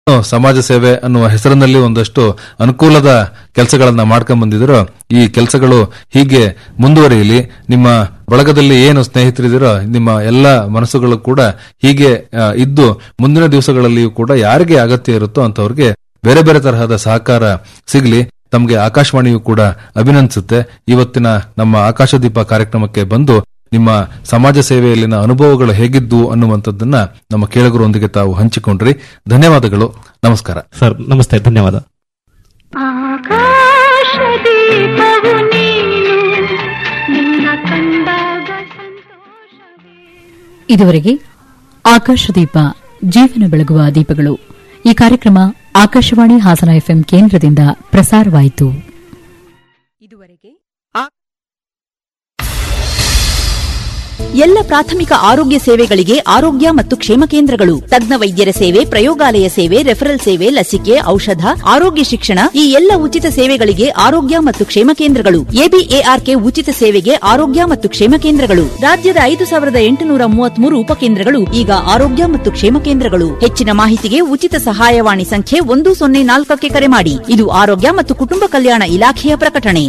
ಸಮಾಜ ಸೇವೆ ಅನ್ನುವ ಹೆಸರಿನಲ್ಲಿ ಒಂದಷ್ಟು ಅನುಕೂಲದ ಕೆಲಸಗಳನ್ನ ಮಾಡ್ಕೊಂಡ್ ಬಂದಿದ್ರು ಈ ಕೆಲಸಗಳು ಹೀಗೆ ಮುಂದುವರಿಯಲಿ ನಿಮ್ಮ ಬಳಗದಲ್ಲಿ ಏನು ಸ್ನೇಹಿತರಿದ್ದೀರೋ ನಿಮ್ಮ ಎಲ್ಲ ಮನಸ್ಸುಗಳು ಕೂಡ ಹೀಗೆ ಆ, ಇದ್ದು ಮುಂದಿನ ದಿವಸಗಳಲ್ಲಿಯೂ ಕೂಡ ಯಾರಿಗೆ ಅಗತ್ಯ ಇರುತ್ತೋ ಅಂತವ್ರಿಗೆ ಬೇರೆ ಬೇರೆ ತರಹದ ಸಹಕಾರ ಸಿಗ್ಲಿ ತಮಗೆ ಆಕಾಶವಾಣಿಯು ಕೂಡ ಅಭಿನಂದಿಸುತ್ತೆ ಇವತ್ತಿನ ನಮ್ಮ ಆಕಾಶದೀಪ ಕಾರ್ಯಕ್ರಮಕ್ಕೆ ಬಂದು ನಿಮ್ಮ ಸಮಾಜ ಸೇವೆಯಲ್ಲಿನ ಅನುಭವಗಳು ಹೇಗಿದ್ದು ಅನ್ನುವಂಥದ್ದನ್ನ ನಮ್ಮ ಕೇಳುಗರೊಂದಿಗೆ ತಾವು ಹಂಚಿಕೊಂಡ್ರಿ ಧನ್ಯವಾದಗಳು ನಮಸ್ಕಾರ ಸರ್ ನಮಸ್ತೆ ಧನ್ಯವಾದ ಆಕಾಶದೀಪವು ನೀನು ನಿನ್ನ ಕಂಡಾಗ ಸಂತೋಷವೇ ಇದುವರೆಗೆ ಆಕಾಶದೀಪ ಜೀವನ ಬೆಳಗುವ ದೀಪಗಳು ಈ ಕಾರ್ಯಕ್ರಮ ಆಕಾಶವಾಣಿ ಹಾಸನ ಎಫ್ಎಂ ಕೇಂದ್ರದಿಂದ ಪ್ರಸಾರವಾಯಿತು ಎಲ್ಲ ಪ್ರಾಥಮಿಕ ಆರೋಗ್ಯ ಸೇವೆಗಳಿಗೆ ಆರೋಗ್ಯ ಮತ್ತು ಕ್ಷೇಮ ಕೇಂದ್ರಗಳು ತಜ್ಞ ವೈದ್ಯರ ಸೇವೆ ಪ್ರಯೋಗಾಲಯ ಸೇವೆ ರೆಫರಲ್ ಸೇವೆ ಲಸಿಕೆ ಔಷಧ ಆರೋಗ್ಯ ಶಿಕ್ಷಣ ಈ ಎಲ್ಲ ಉಚಿತ ಸೇವೆಗಳಿಗೆ ಆರೋಗ್ಯ ಮತ್ತು ಕ್ಷೇಮ ಕೇಂದ್ರಗಳು ಎಬಿಎಆರ್ಕೆ ಉಚಿತ ಸೇವೆಗೆ ಆರೋಗ್ಯ ಮತ್ತು ಕ್ಷೇಮ ಕೇಂದ್ರಗಳು ರಾಜ್ಯದ ಐದು ಸಾವಿರದ ಎಂಟುನೂರ ಮೂವತ್ಮೂರು ಉಪಕೇಂದ್ರಗಳು ಈಗ ಆರೋಗ್ಯ ಮತ್ತು ಕ್ಷೇಮ ಕೇಂದ್ರಗಳು ಹೆಚ್ಚಿನ ಮಾಹಿತಿಗೆ ಉಚಿತ ಸಹಾಯವಾಣಿ ಸಂಖ್ಯೆ ಒಂದು ಸೊನ್ನೆ ನಾಲ್ಕಕ್ಕೆ ಕರೆ ಮಾಡಿ ಇದು ಆರೋಗ್ಯ ಮತ್ತು ಕುಟುಂಬ ಕಲ್ಯಾಣ ಇಲಾಖೆಯ ಪ್ರಕಟಣೆ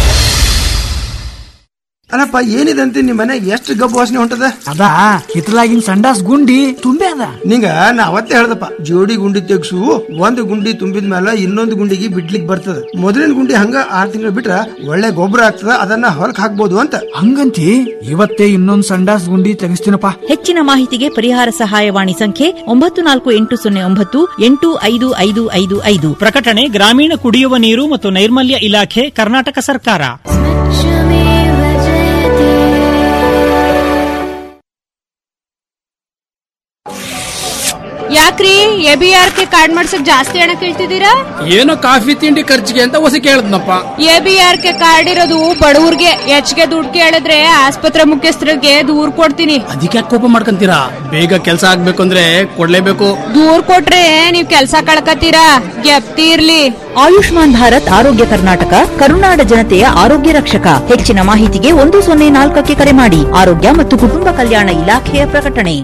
ಅಲ್ಲಪ್ಪ ಏನಿದೆ ಅಂತ ನಿಮ್ ಮನೆ ಎಷ್ಟು ಗಬ್ಬು ವಾಸನೆ ಹೊಂಟದ ಅದಾ ಹಿತ್ತಲಾಗಿನ ಸಂಡಾಸ್ ಗುಂಡಿ ತುಂಬೆ ಅದ ನಿಂಗ ನಾ ಅವತ್ತೇ ಹೇಳ್ದಪ್ಪ ಜೋಡಿ ಗುಂಡಿ ತೆಗ್ಸು ಒಂದು ಗುಂಡಿ ತುಂಬಿದ ಮೇಲೆ ಇನ್ನೊಂದು ಗುಂಡಿಗೆ ಬಿಡ್ಲಿಕ್ ಬರ್ತದ ಮೊದಲಿನ ಗುಂಡಿ ಹಂಗ ಆರ್ ತಿಂಗಳು ಬಿಟ್ರ ಒಳ್ಳೆ ಗೊಬ್ಬರ ಆಗ್ತದ ಅದನ್ನ ಹೊಲಕ್ ಹಾಕ್ಬೋದು ಅಂತ ಹಂಗಂತಿ ಇವತ್ತೇ ಇನ್ನೊಂದ್ ಸಂಡಾಸ್ ಗುಂಡಿ ತೆಗಿಸ್ತೀನಪ್ಪ ಹೆಚ್ಚಿನ ಮಾಹಿತಿಗೆ ಪರಿಹಾರ ಸಹಾಯವಾಣಿ ಸಂಖ್ಯೆ ಒಂಬತ್ತು ನಾಲ್ಕು ಎಂಟು ಸೊನ್ನೆ ಒಂಬತ್ತು ಎಂಟು ಐದು ಐದು ಐದು ಐದು ಪ್ರಕಟಣೆ ಗ್ರಾಮೀಣ ಕುಡಿಯುವ ನೀರು ಮತ್ತು ನೈರ್ಮಲ್ಯ ಇಲಾಖೆ ಕರ್ನಾಟಕ ಸರ್ಕಾರ ಸ್ವಚ್ಛಮೇವ ಜಯತೆ ಯಾಕ್ರಿ A B R K card ಮಾಡ್ಸಕ್ ಜಾಸ್ತಿ ಹಣ ಕೇಳ್ತಿದ್ದೀರಾ ಏನೋ ಕಾಫಿ ತಿಂಡಿ ಖರ್ಚಿಗೆ ಅಂತ ಹೊಸ ಕೇಳದ್ನಪ್ಪ A B R K card ಇರೋದು ಬಡವ್ರಿಗೆ ಹೆಚ್ಚಿಗೆ ದುಡ್ಡು ಕೇಳಿದ್ರೆ ಆಸ್ಪತ್ರೆ ಮುಖ್ಯಸ್ಥರಿಗೆ ದೂರ್ ಕೊಡ್ತೀನಿ ಅದಕ್ಕೆ ಕೋಪ ಮಾಡ್ಕೊಂತೀರಾ ಬೇಗ ಕೆಲಸ ಆಗ್ಬೇಕು ಅಂದ್ರೆ ಕೊಡ್ಲೇಬೇಕು ದೂರ್ ಕೊಟ್ರೆ ನೀವ್ ಕೆಲ್ಸ ಕಳ್ಕತ್ತೀರಾ ಗೆಪ್ತಿ ಇರ್ಲಿ ಆಯುಷ್ಮಾನ್ ಭಾರತ್ ಆರೋಗ್ಯ ಕರ್ನಾಟಕ ಕರುನಾಡ ಜನತೆಯ ಆರೋಗ್ಯ ರಕ್ಷಕ ಹೆಚ್ಚಿನ ಮಾಹಿತಿಗೆ ಒಂದು ಸೊನ್ನೆ ನಾಲ್ಕಕ್ಕೆ ಕರೆ ಮಾಡಿ ಆರೋಗ್ಯ ಮತ್ತು ಕುಟುಂಬ ಕಲ್ಯಾಣ ಇಲಾಖೆಯ ಪ್ರಕಟಣೆ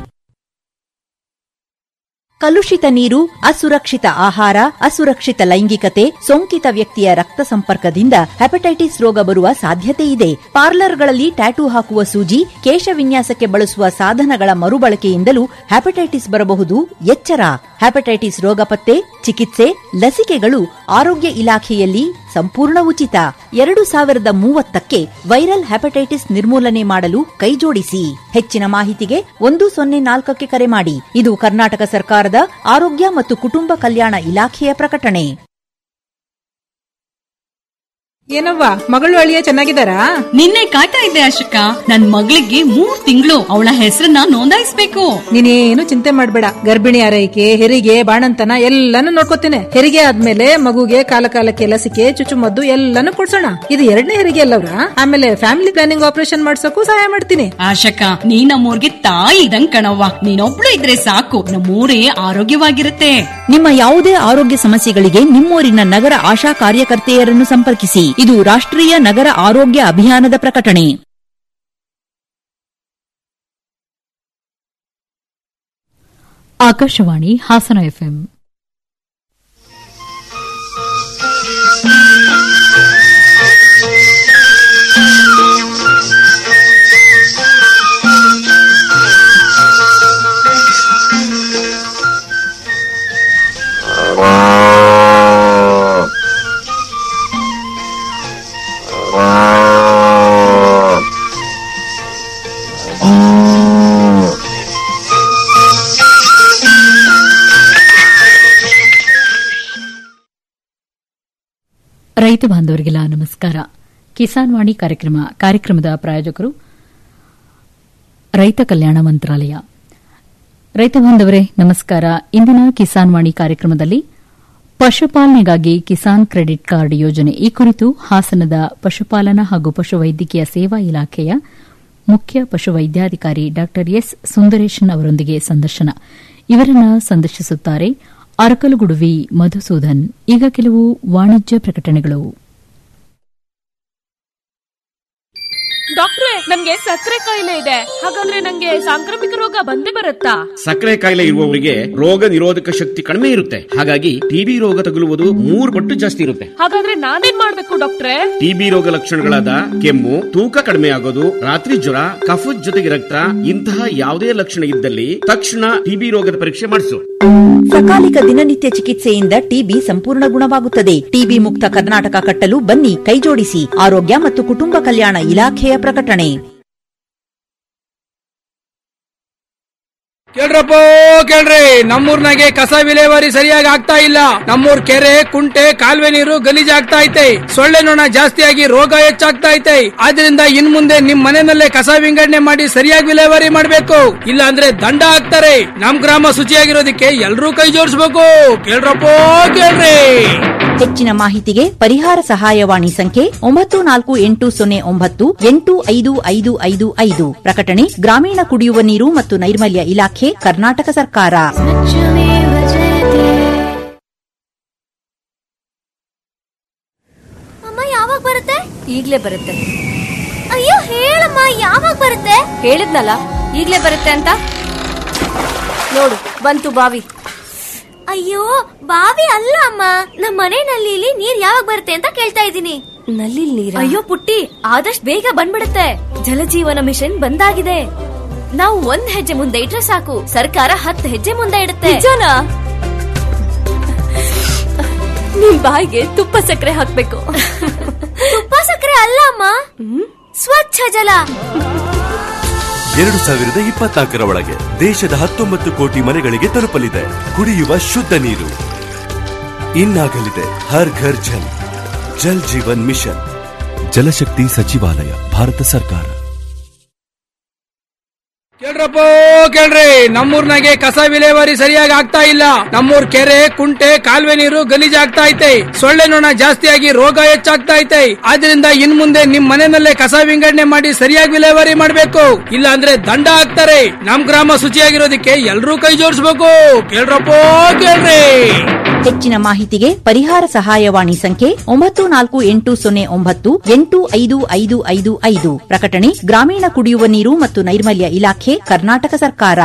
ಕಲುಷಿತ ನೀರು ಅಸುರಕ್ಷಿತ ಆಹಾರ ಅಸುರಕ್ಷಿತ ಲೈಂಗಿಕತೆ ಸೋಂಕಿತ ವ್ಯಕ್ತಿಯ ರಕ್ತ ಸಂಪರ್ಕದಿಂದ ಹೆಪಟೈಟಿಸ್ ರೋಗ ಬರುವ ಸಾಧ್ಯತೆ ಇದೆ ಪಾರ್ಲರ್ಗಳಲ್ಲಿ ಟ್ಯಾಟೂ ಹಾಕುವ ಸೂಜಿ ಕೇಶ ವಿನ್ಯಾಸಕ್ಕೆ ಬಳಸುವ ಸಾಧನಗಳ ಮರುಬಳಕೆಯಿಂದಲೂ ಹೆಪಟೈಟಿಸ್ ಬರಬಹುದು ಎಚ್ಚರ ಹೆಪಟೈಟಿಸ್ ರೋಗ ಪತ್ತೆ ಚಿಕಿತ್ಸೆ ಲಸಿಕೆಗಳು ಆರೋಗ್ಯ ಇಲಾಖೆಯಲ್ಲಿ ಸಂಪೂರ್ಣ ಉಚಿತ ಎರಡು ಸಾವಿರದ ಮೂವತ್ತಕ್ಕೆ ವೈರಲ್ ಹೆಪಟೈಟಿಸ್ ನಿರ್ಮೂಲನೆ ಮಾಡಲು ಕೈಜೋಡಿಸಿ ಹೆಚ್ಚಿನ ಮಾಹಿತಿಗೆ ಒಂದು ಸೊನ್ನೆ ನಾಲ್ಕಕ್ಕೆ ಕರೆ ಮಾಡಿ ಇದು ಕರ್ನಾಟಕ ಸರ್ಕಾರದ ಆರೋಗ್ಯ ಮತ್ತು ಕುಟುಂಬ ಕಲ್ಯಾಣ ಇಲಾಖೆಯ ಪ್ರಕಟಣೆ ಏನವ್ವ ಮಗಳು ಅಳಿಯ ಚೆನ್ನಾಗಿದ್ದಾರಾ ನಿನ್ನೆ ಕಾಯ್ತಾ ಇದ್ದೆ ಅಶೋಕ ನನ್ ಮಗಳಿಗೆ ಮೂರ್ ತಿಂಗಳು ಅವಳ ಹೆಸರನ್ನ ನೋಂದಾಯಿಸ್ಬೇಕು ನೀನೇನು ಚಿಂತೆ ಮಾಡ್ಬೇಡ ಗರ್ಭಿಣಿ ಆರೈಕೆ ಹೆರಿಗೆ ಬಾಣಂತನ ಎಲ್ಲಾನು ನೋಡ್ಕೋತೇನೆ ಹೆರಿಗೆ ಆದ್ಮೇಲೆ ಮಗುಗೆ ಕಾಲ ಕಾಲಕ್ಕೆ ಲಸಿಕೆ ಚುಚ್ಚುಮದ್ದು ಎಲ್ಲಾನು ಕೊಡ್ಸೋಣ ಇದು ಎರಡನೇ ಹೆರಿಗೆ ಅಲ್ಲವ್ರ ಆಮೇಲೆ ಫ್ಯಾಮಿಲಿ ಪ್ಲಾನಿಂಗ್ ಆಪರೇಷನ್ ಮಾಡ್ಸೋಕು ಸಹಾಯ ಮಾಡ್ತೀನಿ ಆಶಕ ನೀ ನಮ್ಮೂರ್ಗೆ ತಾಯಿ ಇದಂಗ್ ಕಣವ್ವ ನೀನೊಬ್ಳು ಇದ್ರೆ ಸಾಕು ನಮ್ಮೂರೇ ಆರೋಗ್ಯವಾಗಿರುತ್ತೆ ನಿಮ್ಮ ಯಾವುದೇ ಆರೋಗ್ಯ ಸಮಸ್ಯೆಗಳಿಗೆ ನಿಮ್ಮೂರಿನ ನಗರ ಆಶಾ ಕಾರ್ಯಕರ್ತೆಯರನ್ನು ಸಂಪರ್ಕಿಸಿ ಇದು ರಾಷ್ಟ್ರೀಯ ನಗರ ಆರೋಗ್ಯ ಅಭಿಯಾನದ ಪ್ರಕಟಣೆ ಆಕಾಶವಾಣಿ ಹಾಸನ ಎಫ್ಎಂ ರೈತ ಬಾಂಧವರಿಗೆಲ್ಲ ನಮಸ್ಕಾರ ಕಿಸಾನ್ ವಾಣಿ ಕಾರ್ಯಕ್ರಮ ಕಾರ್ಯಕ್ರಮದ ಪ್ರಾಯೋಜಕರು ರೈತ ಕಲ್ಯಾಣ ಮಂತ್ರಾಲಯ ರೈತ ಬಾಂಧವರೇ ನಮಸ್ಕಾರ ಇಂದಿನ ಕಿಸಾನ್ ವಾಣಿ ಕಾರ್ಯಕ್ರಮದಲ್ಲಿ ಪಶುಪಾಲನೆಗಾಗಿ ಕಿಸಾನ್ ಕ್ರೆಡಿಟ್ ಕಾರ್ಡ್ ಯೋಜನೆ ಈ ಕುರಿತು ಹಾಸನದ ಪಶುಪಾಲನಾ ಹಾಗೂ ಪಶುವೈದ್ಯಕೀಯ ಸೇವಾ ಇಲಾಖೆಯ ಮುಖ್ಯ ಪಶುವೈದ್ಯಾಧಿಕಾರಿ ಡಾ ಎಸ್ ಸುಂದರೇಶನ್ ಅವರೊಂದಿಗೆ ಸಂದರ್ಶನ ಇವರನ್ನ ಸಂದರ್ಶಿಸುತ್ತಾರೆ ಅರಕಲಗುಡುವಿ ಮಧುಸೂದನ್ ಈಗ ಕೆಲವು ವಾಣಿಜ್ಯ ಪ್ರಕಟಣೆಗಳು ಡಾಕ್ಟ್ರೆ ನನ್ಗೆ ಸಕ್ಕರೆ ಕಾಯಿಲೆ ಇದೆ ಹಾಗಾದ್ರೆ ನಂಗೆ ಸಾಂಕ್ರಾಮಿಕ ರೋಗ ಬಂದೇ ಬರುತ್ತಾ ಸಕ್ಕರೆ ಕಾಯಿಲೆ ಇರುವವರಿಗೆ ರೋಗ ನಿರೋಧಕ ಶಕ್ತಿ ಕಡಿಮೆ ಇರುತ್ತೆ ಹಾಗಾಗಿ ಟಿಬಿ ರೋಗ ತಗುಲುವುದು ಮೂರು ಪಟ್ಟು ಜಾಸ್ತಿ ಇರುತ್ತೆ ಹಾಗಾದ್ರೆ ನಾನೇನ್ ಮಾಡ್ಬೇಕು ಡಾಕ್ಟ್ರೆ ಟಿಬಿ ರೋಗ ಲಕ್ಷಣಗಳಾದ ಕೆಮ್ಮು ತೂಕ ಕಡಿಮೆ ಆಗೋದು ರಾತ್ರಿ ಜ್ವರ ಕಫದ ಜೊತೆಗೆ ರಕ್ತ ಇಂತಹ ಯಾವುದೇ ಲಕ್ಷಣ ಇದ್ದಲ್ಲಿ ತಕ್ಷಣ ಟಿಬಿ ರೋಗದ ಪರೀಕ್ಷೆ ಮಾಡಿಸು ಸಕಾಲಿಕ ದಿನನಿತ್ಯ ಚಿಕಿತ್ಸೆಯಿಂದ ಟಿಬಿ ಸಂಪೂರ್ಣ ಗುಣವಾಗುತ್ತದೆ ಟಿಬಿ ಮುಕ್ತ ಕರ್ನಾಟಕ ಕಟ್ಟಲು ಬನ್ನಿ ಕೈಜೋಡಿಸಿ ಆರೋಗ್ಯ ಮತ್ತು ಕುಟುಂಬ ಕಲ್ಯಾಣ ಇಲಾಖೆಯ ಪ್ರಕಟಣೆ ಕೇಳ್ರಪ್ಪ ಕೇಳ್ರಿ ನಮ್ಮೂರ್ನಾಗೆ ಕಸ ವಿಲೇವಾರಿ ಸರಿಯಾಗಿ ಆಗ್ತಾ ಇಲ್ಲ ನಮ್ಮೂರ್ ಕೆರೆ ಕುಂಟೆ ಕಾಲುವೆ ನೀರು ಗಲೀಜ್ ಆಗ್ತಾ ಐತೆ ಸೊಳ್ಳೆ ನೊಣ ಜಾಸ್ತಿಯಾಗಿ ರೋಗ ಹೆಚ್ಚಾಗ್ತಾ ಐತೆ ಆದ್ರಿಂದ ಇನ್ ಮುಂದೆ ನಿಮ್ ಮನೆಯಲ್ಲೇ ಕಸ ವಿಂಗಡಣೆ ಮಾಡಿ ಸರಿಯಾಗಿ ವಿಲೇವಾರಿ ಮಾಡ್ಬೇಕು ಇಲ್ಲ ಅಂದ್ರೆ ದಂಡ ಹಾಕ್ತಾರೆ ನಮ್ ಗ್ರಾಮ ಶುಚಿಯಾಗಿರೋದಕ್ಕೆ ಎಲ್ರೂ ಕೈ ಜೋಡಿಸ್ಬೇಕು ಕೇಳ್ರಪ್ಪ ಕೇಳ್ರಿ ಹೆಚ್ಚಿನ ಮಾಹಿತಿಗೆ ಪರಿಹಾರ ಸಹಾಯವಾಣಿ ಸಂಖ್ಯೆ ಒಂಬತ್ತು ನಾಲ್ಕು ಎಂಟು ಸೊನ್ನೆ ಒಂಬತ್ತು ಎಂಟು ಐದು ಐದು ಐದು ಐದು ಪ್ರಕಟಣೆ ಗ್ರಾಮೀಣ ಕುಡಿಯುವ ನೀರು ಮತ್ತು ನೈರ್ಮಲ್ಯ ಇಲಾಖೆ ಕರ್ನಾಟಕ ಸರ್ಕಾರ ಅಮ್ಮ ಯಾವಾಗ ಬರುತ್ತೆ ಈಗ್ಲೇ ಬರುತ್ತೆ ಅಯ್ಯೋ ಹೇಳಮ್ಮ ಯಾವಾಗ ಬರುತ್ತೆ ಹೇಳಿದ್ನಲ್ಲ ಈಗ್ಲೇ ಬರುತ್ತೆ ಅಂತ ನೋಡು ಬಂತು ಬಾವಿ ಅಯ್ಯೋ ಬಾವಿ ಅಲ್ಲ ಅಮ್ಮ ನಮ್ಮ ಮನೆ ನಲ್ಲಿಲಿ ನೀರ್ ಯಾವಾಗ ಬರುತ್ತೆ ಅಂತ ಕೇಳ್ತಾ ಇದ್ದೀನಿ ನಲ್ಲಿ ನೀರ ಅಯ್ಯೋ ಪುಟ್ಟಿ ಆದಷ್ಟು ಬೇಗ ಬಂದ್ಬಿಡುತ್ತೆ ಜಲಜೀವನ ಮಿಷನ್ ಬಂದಾಗಿದೆ ನಾವು ಒಂದ್ ಹೆಜ್ಜೆ ಮುಂದೆ ಇಟ್ರೆ ಸಾಕು ಸರ್ಕಾರ ಹತ್ತು ಹೆಜ್ಜೆ ಮುಂದೆ ಇಡುತ್ತೆ ನಿಜನಾ ನಿಮ್ ಬಾಯಿಗೆ ತುಪ್ಪ ಸಕ್ಕರೆ ಹಾಕ್ಬೇಕು ತುಪ್ಪ ಸಕ್ಕರೆ ಅಲ್ಲ ಅಮ್ಮ ಸ್ವಚ್ಛ ಜಲ ಎರಡು ಸಾವಿರದ ಇಪ್ಪತ್ನಾಲ್ಕರ ಒಳಗೆ ದೇಶದ ಹತ್ತೊಂಬತ್ತು ಕೋಟಿ ಮನೆಗಳಿಗೆ ತಲುಪಲಿದೆ ಕುಡಿಯುವ ಶುದ್ಧ ನೀರು ಇನ್ನಾಗಲಿದೆ ಹರ್ ಘರ್ ಜಲ್ ಜಲ್ ಜೀವನ್ ಮಿಷನ್ ಜಲಶಕ್ತಿ ಸಚಿವಾಲಯ ಭಾರತ ಸರ್ಕಾರ ಕೇಳ್ರಪ್ಪ ಕೇಳ್ರಿ ನಮ್ಮೂರ್ನಾಗೆ ಕಸ ವಿಲೇವಾರಿ ಸರಿಯಾಗಿ ಆಗ್ತಾ ಇಲ್ಲ ನಮ್ಮೂರ್ ಕೆರೆ ಕುಂಟೆ ಕಾಲುವೆ ನೀರು ಗಲೀಜ್ ಆಗ್ತಾ ಐತೆ ಸೊಳ್ಳೆ ನೊಣ ಜಾಸ್ತಿಯಾಗಿ ರೋಗ ಹೆಚ್ಚಾಗ್ತಾ ಐತೆ ಆದ್ರಿಂದ ಇನ್ ಮುಂದೆ ನಿಮ್ ಮನೆಯಲ್ಲೇ ಕಸ ವಿಂಗಡಣೆ ಮಾಡಿ ಸರಿಯಾಗಿ ವಿಲೇವಾರಿ ಮಾಡ್ಬೇಕು ಇಲ್ಲ ಅಂದ್ರೆ ದಂಡ ಹಾಕ್ತಾರೆ ನಮ್ ಗ್ರಾಮ ಶುಚಿಯಾಗಿರೋದಕ್ಕೆ ಎಲ್ರೂ ಕೈ ಜೋಡಿಸ್ಬೇಕು ಕೇಳ್ರಪ್ಪ ಕೇಳ್ರಿ ಹೆಚ್ಚಿನ ಮಾಹಿತಿಗೆ ಪರಿಹಾರ ಸಹಾಯವಾಣಿ ಸಂಖ್ಯೆ ಒಂಬತ್ತು ನಾಲ್ಕು ಎಂಟು ಸೊನ್ನೆ ಒಂಬತ್ತು ಎಂಟು ಐದು ಐದು ಐದು ಐದು ಪ್ರಕಟಣೆ ಗ್ರಾಮೀಣ ಕುಡಿಯುವ ನೀರು ಮತ್ತು ನೈರ್ಮಲ್ಯ ಇಲಾಖೆ ಕರ್ನಾಟಕ ಸರ್ಕಾರ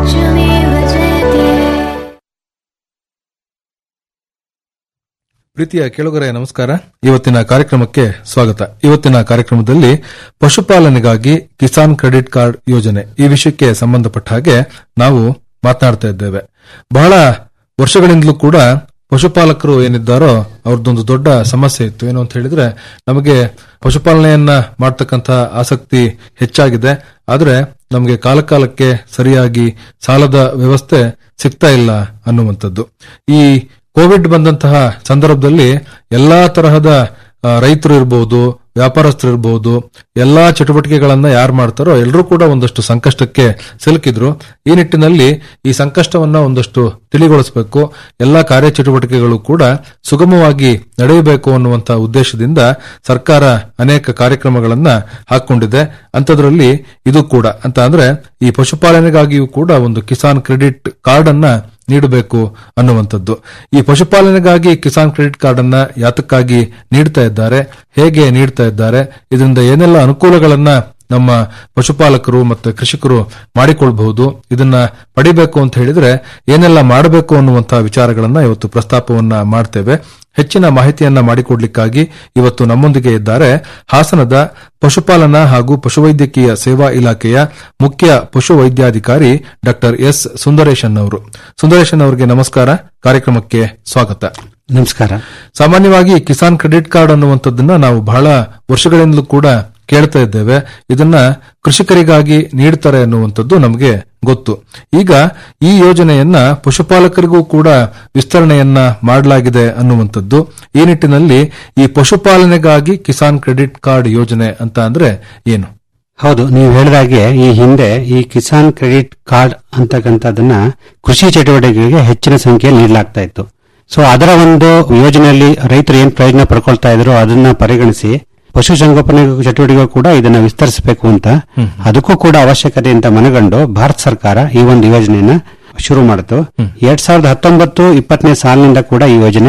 ಪ್ರೀತಿಯ ಕೇಳುಗರೆ ನಮಸ್ಕಾರ ಇವತ್ತಿನ ಕಾರ್ಯಕ್ರಮಕ್ಕೆ ಸ್ವಾಗತ ಇವತ್ತಿನ ಕಾರ್ಯಕ್ರಮದಲ್ಲಿ ಪಶುಪಾಲನೆಗಾಗಿ ಕಿಸಾನ್ ಕ್ರೆಡಿಟ್ ಕಾರ್ಡ್ ಯೋಜನೆ ಈ ವಿಷಯಕ್ಕೆ ಸಂಬಂಧಪಟ್ಟ ಹಾಗೆ ನಾವು ಮಾತನಾಡ್ತಾ ಇದ್ದೇವೆ ಬಹಳ ವರ್ಷಗಳಿಂದಲೂ ಕೂಡ ಪಶುಪಾಲಕರು ಏನಿದ್ದಾರೋ ಅವ್ರದ್ದೊಂದು ದೊಡ್ಡ ಸಮಸ್ಯೆ ಇತ್ತು ಏನು ಅಂತ ಹೇಳಿದ್ರೆ ನಮಗೆ ಪಶುಪಾಲನೆಯನ್ನ ಮಾಡ್ತಕ್ಕಂಥ ಆಸಕ್ತಿ ಹೆಚ್ಚಾಗಿದೆ ಆದ್ರೆ ನಮಗೆ ಕಾಲಕಾಲಕ್ಕೆ ಸರಿಯಾಗಿ ಸಾಲದ ವ್ಯವಸ್ಥೆ ಸಿಗ್ತಾ ಇಲ್ಲ ಅನ್ನುವಂಥದ್ದು ಈ ಕೋವಿಡ್ ಬಂದಂತಹ ಸಂದರ್ಭದಲ್ಲಿ ಎಲ್ಲಾ ತರಹದ ಆ, ರೈತರು ಇರಬಹುದು ವ್ಯಾಪಾರಸ್ಥರು ಇರಬಹುದು ಎಲ್ಲಾ ಚಟುವಟಿಕೆಗಳನ್ನ ಯಾರು ಮಾಡ್ತಾರೋ ಎಲ್ಲರೂ ಕೂಡ ಒಂದಷ್ಟು ಸಂಕಷ್ಟಕ್ಕೆ ಸಿಲುಕಿದ್ರು ಈ ನಿಟ್ಟಿನಲ್ಲಿ ಈ ಸಂಕಷ್ಟವನ್ನ ಒಂದಷ್ಟು ತಿಳಿಗೊಳಿಸಬೇಕು ಎಲ್ಲಾ ಕಾರ್ಯಚಟುವಟಿಕೆಗಳು ಕೂಡ ಸುಗಮವಾಗಿ ನಡೆಯಬೇಕು ಅನ್ನುವಂತ ಉದ್ದೇಶದಿಂದ ಸರ್ಕಾರ ಅನೇಕ ಕಾರ್ಯಕ್ರಮಗಳನ್ನ ಹಾಕೊಂಡಿದೆ ಅಂತದ್ರಲ್ಲಿ ಇದು ಕೂಡ ಅಂತ ಅಂದ್ರೆ ಈ ಪಶುಪಾಲನೆಗಾಗಿಯೂ ಕೂಡ ಒಂದು ಕಿಸಾನ್ ಕ್ರೆಡಿಟ್ ಕಾರ್ಡ್ ಅನ್ನ ನೀಡಬೇಕು ಅನ್ನುವಂಥದ್ದು ಈ ಪಶುಪಾಲನೆಗಾಗಿ ಕಿಸಾನ್ ಕ್ರೆಡಿಟ್ ಕಾರ್ಡ್ ಅನ್ನ ಯಾತಕ್ಕಾಗಿ ನೀಡ್ತಾ ಇದ್ದಾರೆ ಹೇಗೆ ನೀಡ್ತಾ ಇದ್ದಾರೆ ಇದರಿಂದ ಏನೆಲ್ಲ ಅನುಕೂಲಗಳನ್ನ ನಮ್ಮ ಪಶುಪಾಲಕರು ಮತ್ತು ಕೃಷಿಕರು ಮಾಡಿಕೊಳ್ಬಹುದು ಇದನ್ನ ಪಡಿಬೇಕು ಅಂತ ಹೇಳಿದ್ರೆ ಏನೆಲ್ಲ ಮಾಡಬೇಕು ಅನ್ನುವಂತಹ ವಿಚಾರಗಳನ್ನ ಇವತ್ತು ಪ್ರಸ್ತಾಪವನ್ನ ಮಾಡ್ತೇವೆ ಹೆಚ್ಚಿನ ಮಾಹಿತಿಯನ್ನ ಮಾಡಿಕೊಡ್ಲಿಕ್ಕಾಗಿ ಇವತ್ತು ನಮ್ಮೊಂದಿಗೆ ಇದ್ದಾರೆ ಹಾಸನದ ಪಶುಪಾಲನಾ ಹಾಗೂ ಪಶುವೈದ್ಯಕೀಯ ಸೇವಾ ಇಲಾಖೆಯ ಮುಖ್ಯ ಪಶು ವೈದ್ಯಾಧಿಕಾರಿ ಡಾಕ್ಟರ್ ಎಸ್ ಸುಂದರೇಶನ್ ಅವರು ಸುಂದರೇಶನ್ ಅವರಿಗೆ ನಮಸ್ಕಾರ ಕಾರ್ಯಕ್ರಮಕ್ಕೆ ಸ್ವಾಗತ ನಮಸ್ಕಾರ ಸಾಮಾನ್ಯವಾಗಿ ಕಿಸಾನ್ ಕ್ರೆಡಿಟ್ ಕಾರ್ಡ್ ಅನ್ನುವಂಥದ್ದನ್ನ ನಾವು ಬಹಳ ವರ್ಷಗಳಿಂದಲೂ ಕೂಡ ಕೇಳ್ತಾ ಇದ್ದೇವೆ ಇದನ್ನ ಕೃಷಿಕರಿಗಾಗಿ ನೀಡ್ತಾರೆ ಅನ್ನುವಂಥದ್ದು ನಮಗೆ ಗೊತ್ತು ಈಗ ಈ ಯೋಜನೆಯನ್ನ ಪಶುಪಾಲಕರಿಗೂ ಕೂಡ ವಿಸ್ತರಣೆಯನ್ನ ಮಾಡಲಾಗಿದೆ ಅನ್ನುವಂಥದ್ದು ಈ ನಿಟ್ಟಿನಲ್ಲಿ ಈ ಪಶುಪಾಲನೆಗಾಗಿ ಕಿಸಾನ್ ಕ್ರೆಡಿಟ್ ಕಾರ್ಡ್ ಯೋಜನೆ ಅಂತ ಅಂದ್ರೆ ಏನು ಹೌದು ನೀವು ಹೇಳಿದಾಗೆ ಈ ಹಿಂದೆ ಈ ಕಿಸಾನ್ ಕ್ರೆಡಿಟ್ ಕಾರ್ಡ್ ಅಂತಕ್ಕಂಥದ್ದನ್ನ ಕೃಷಿ ಚಟುವಟಿಕೆಗಳಿಗೆ ಹೆಚ್ಚಿನ ಸಂಖ್ಯೆಯಲ್ಲಿ ನೀಡಲಾಗ್ತಾ ಇತ್ತು ಸೊ ಅದರ ಒಂದು ಯೋಜನೆಯಲ್ಲಿ ರೈತರು ಏನ್ ಪ್ರಯೋಜನ ಪಡ್ಕೊಳ್ತಾ ಇದ್ರು ಅದನ್ನ ಪರಿಗಣಿಸಿ ಪಶುಸಂಗೋಪನೆ ಚಟುವಟಿಕೆ ಕೂಡ ಇದನ್ನ ವಿಸ್ತರಿಸಬೇಕು ಅಂತ ಅದಕ್ಕೂ ಕೂಡ ಅವಶ್ಯಕತೆ ಅಂತ ಮನಗಂಡು ಭಾರತ ಸರ್ಕಾರ ಈ ಒಂದು ಯೋಜನೆಯನ್ನ ಶುರು ಮಾಡಿತು ಎರಡ್ ಸಾವಿರದ ಹತ್ತೊಂಬತ್ತು ಇಪ್ಪತ್ತನೇ ಸಾಲಿನಿಂದ ಕೂಡ ಈ ಯೋಜನೆ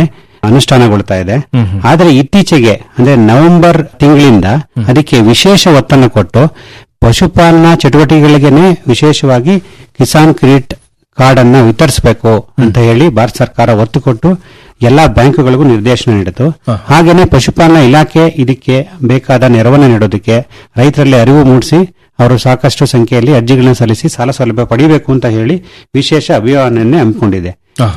ಅನುಷ್ಠಾನಗೊಳ್ತಾ ಇದೆ ಆದ್ರೆ ಇತ್ತೀಚೆಗೆ ಅಂದ್ರೆ ನವೆಂಬರ್ ತಿಂಗಳಿಂದ ಅದಕ್ಕೆ ವಿಶೇಷ ಒತ್ತನ್ನು ಕೊಟ್ಟು ಪಶುಪಾಲನಾ ಚಟುವಟಿಕೆಗಳಿಗೇನೆ ವಿಶೇಷವಾಗಿ ಕಿಸಾನ್ ಕ್ರೆಡಿಟ್ ಕಾರ್ಡ್ ಅನ್ನ ವಿತರಿಸಬೇಕು ಅಂತ ಹೇಳಿ ಭಾರತ ಸರ್ಕಾರ ಒತ್ತು ಕೊಟ್ಟು ಎಲ್ಲಾ ಬ್ಯಾಂಕುಗಳಿಗೂ ನಿರ್ದೇಶನ ನೀಡಿತು ಹಾಗೇನೆ ಪಶುಪಾಲನಾ ಇಲಾಖೆ ಇದಕ್ಕೆ ಬೇಕಾದ ನೆರವನ್ನು ನೀಡೋದಕ್ಕೆ ರೈತರಲ್ಲಿ ಅರಿವು ಮೂಡಿಸಿ ಅವರು ಸಾಕಷ್ಟು ಸಂಖ್ಯೆಯಲ್ಲಿ ಅರ್ಜಿಗಳನ್ನ ಸಲ್ಲಿಸಿ ಸಾಲ ಸೌಲಭ್ಯ ಪಡೆಯಬೇಕು ಅಂತ ಹೇಳಿ ವಿಶೇಷ ಅಭಿಯಾನವನ್ನೇ ಹಮ್ಮಿಕೊಂಡಿದೆ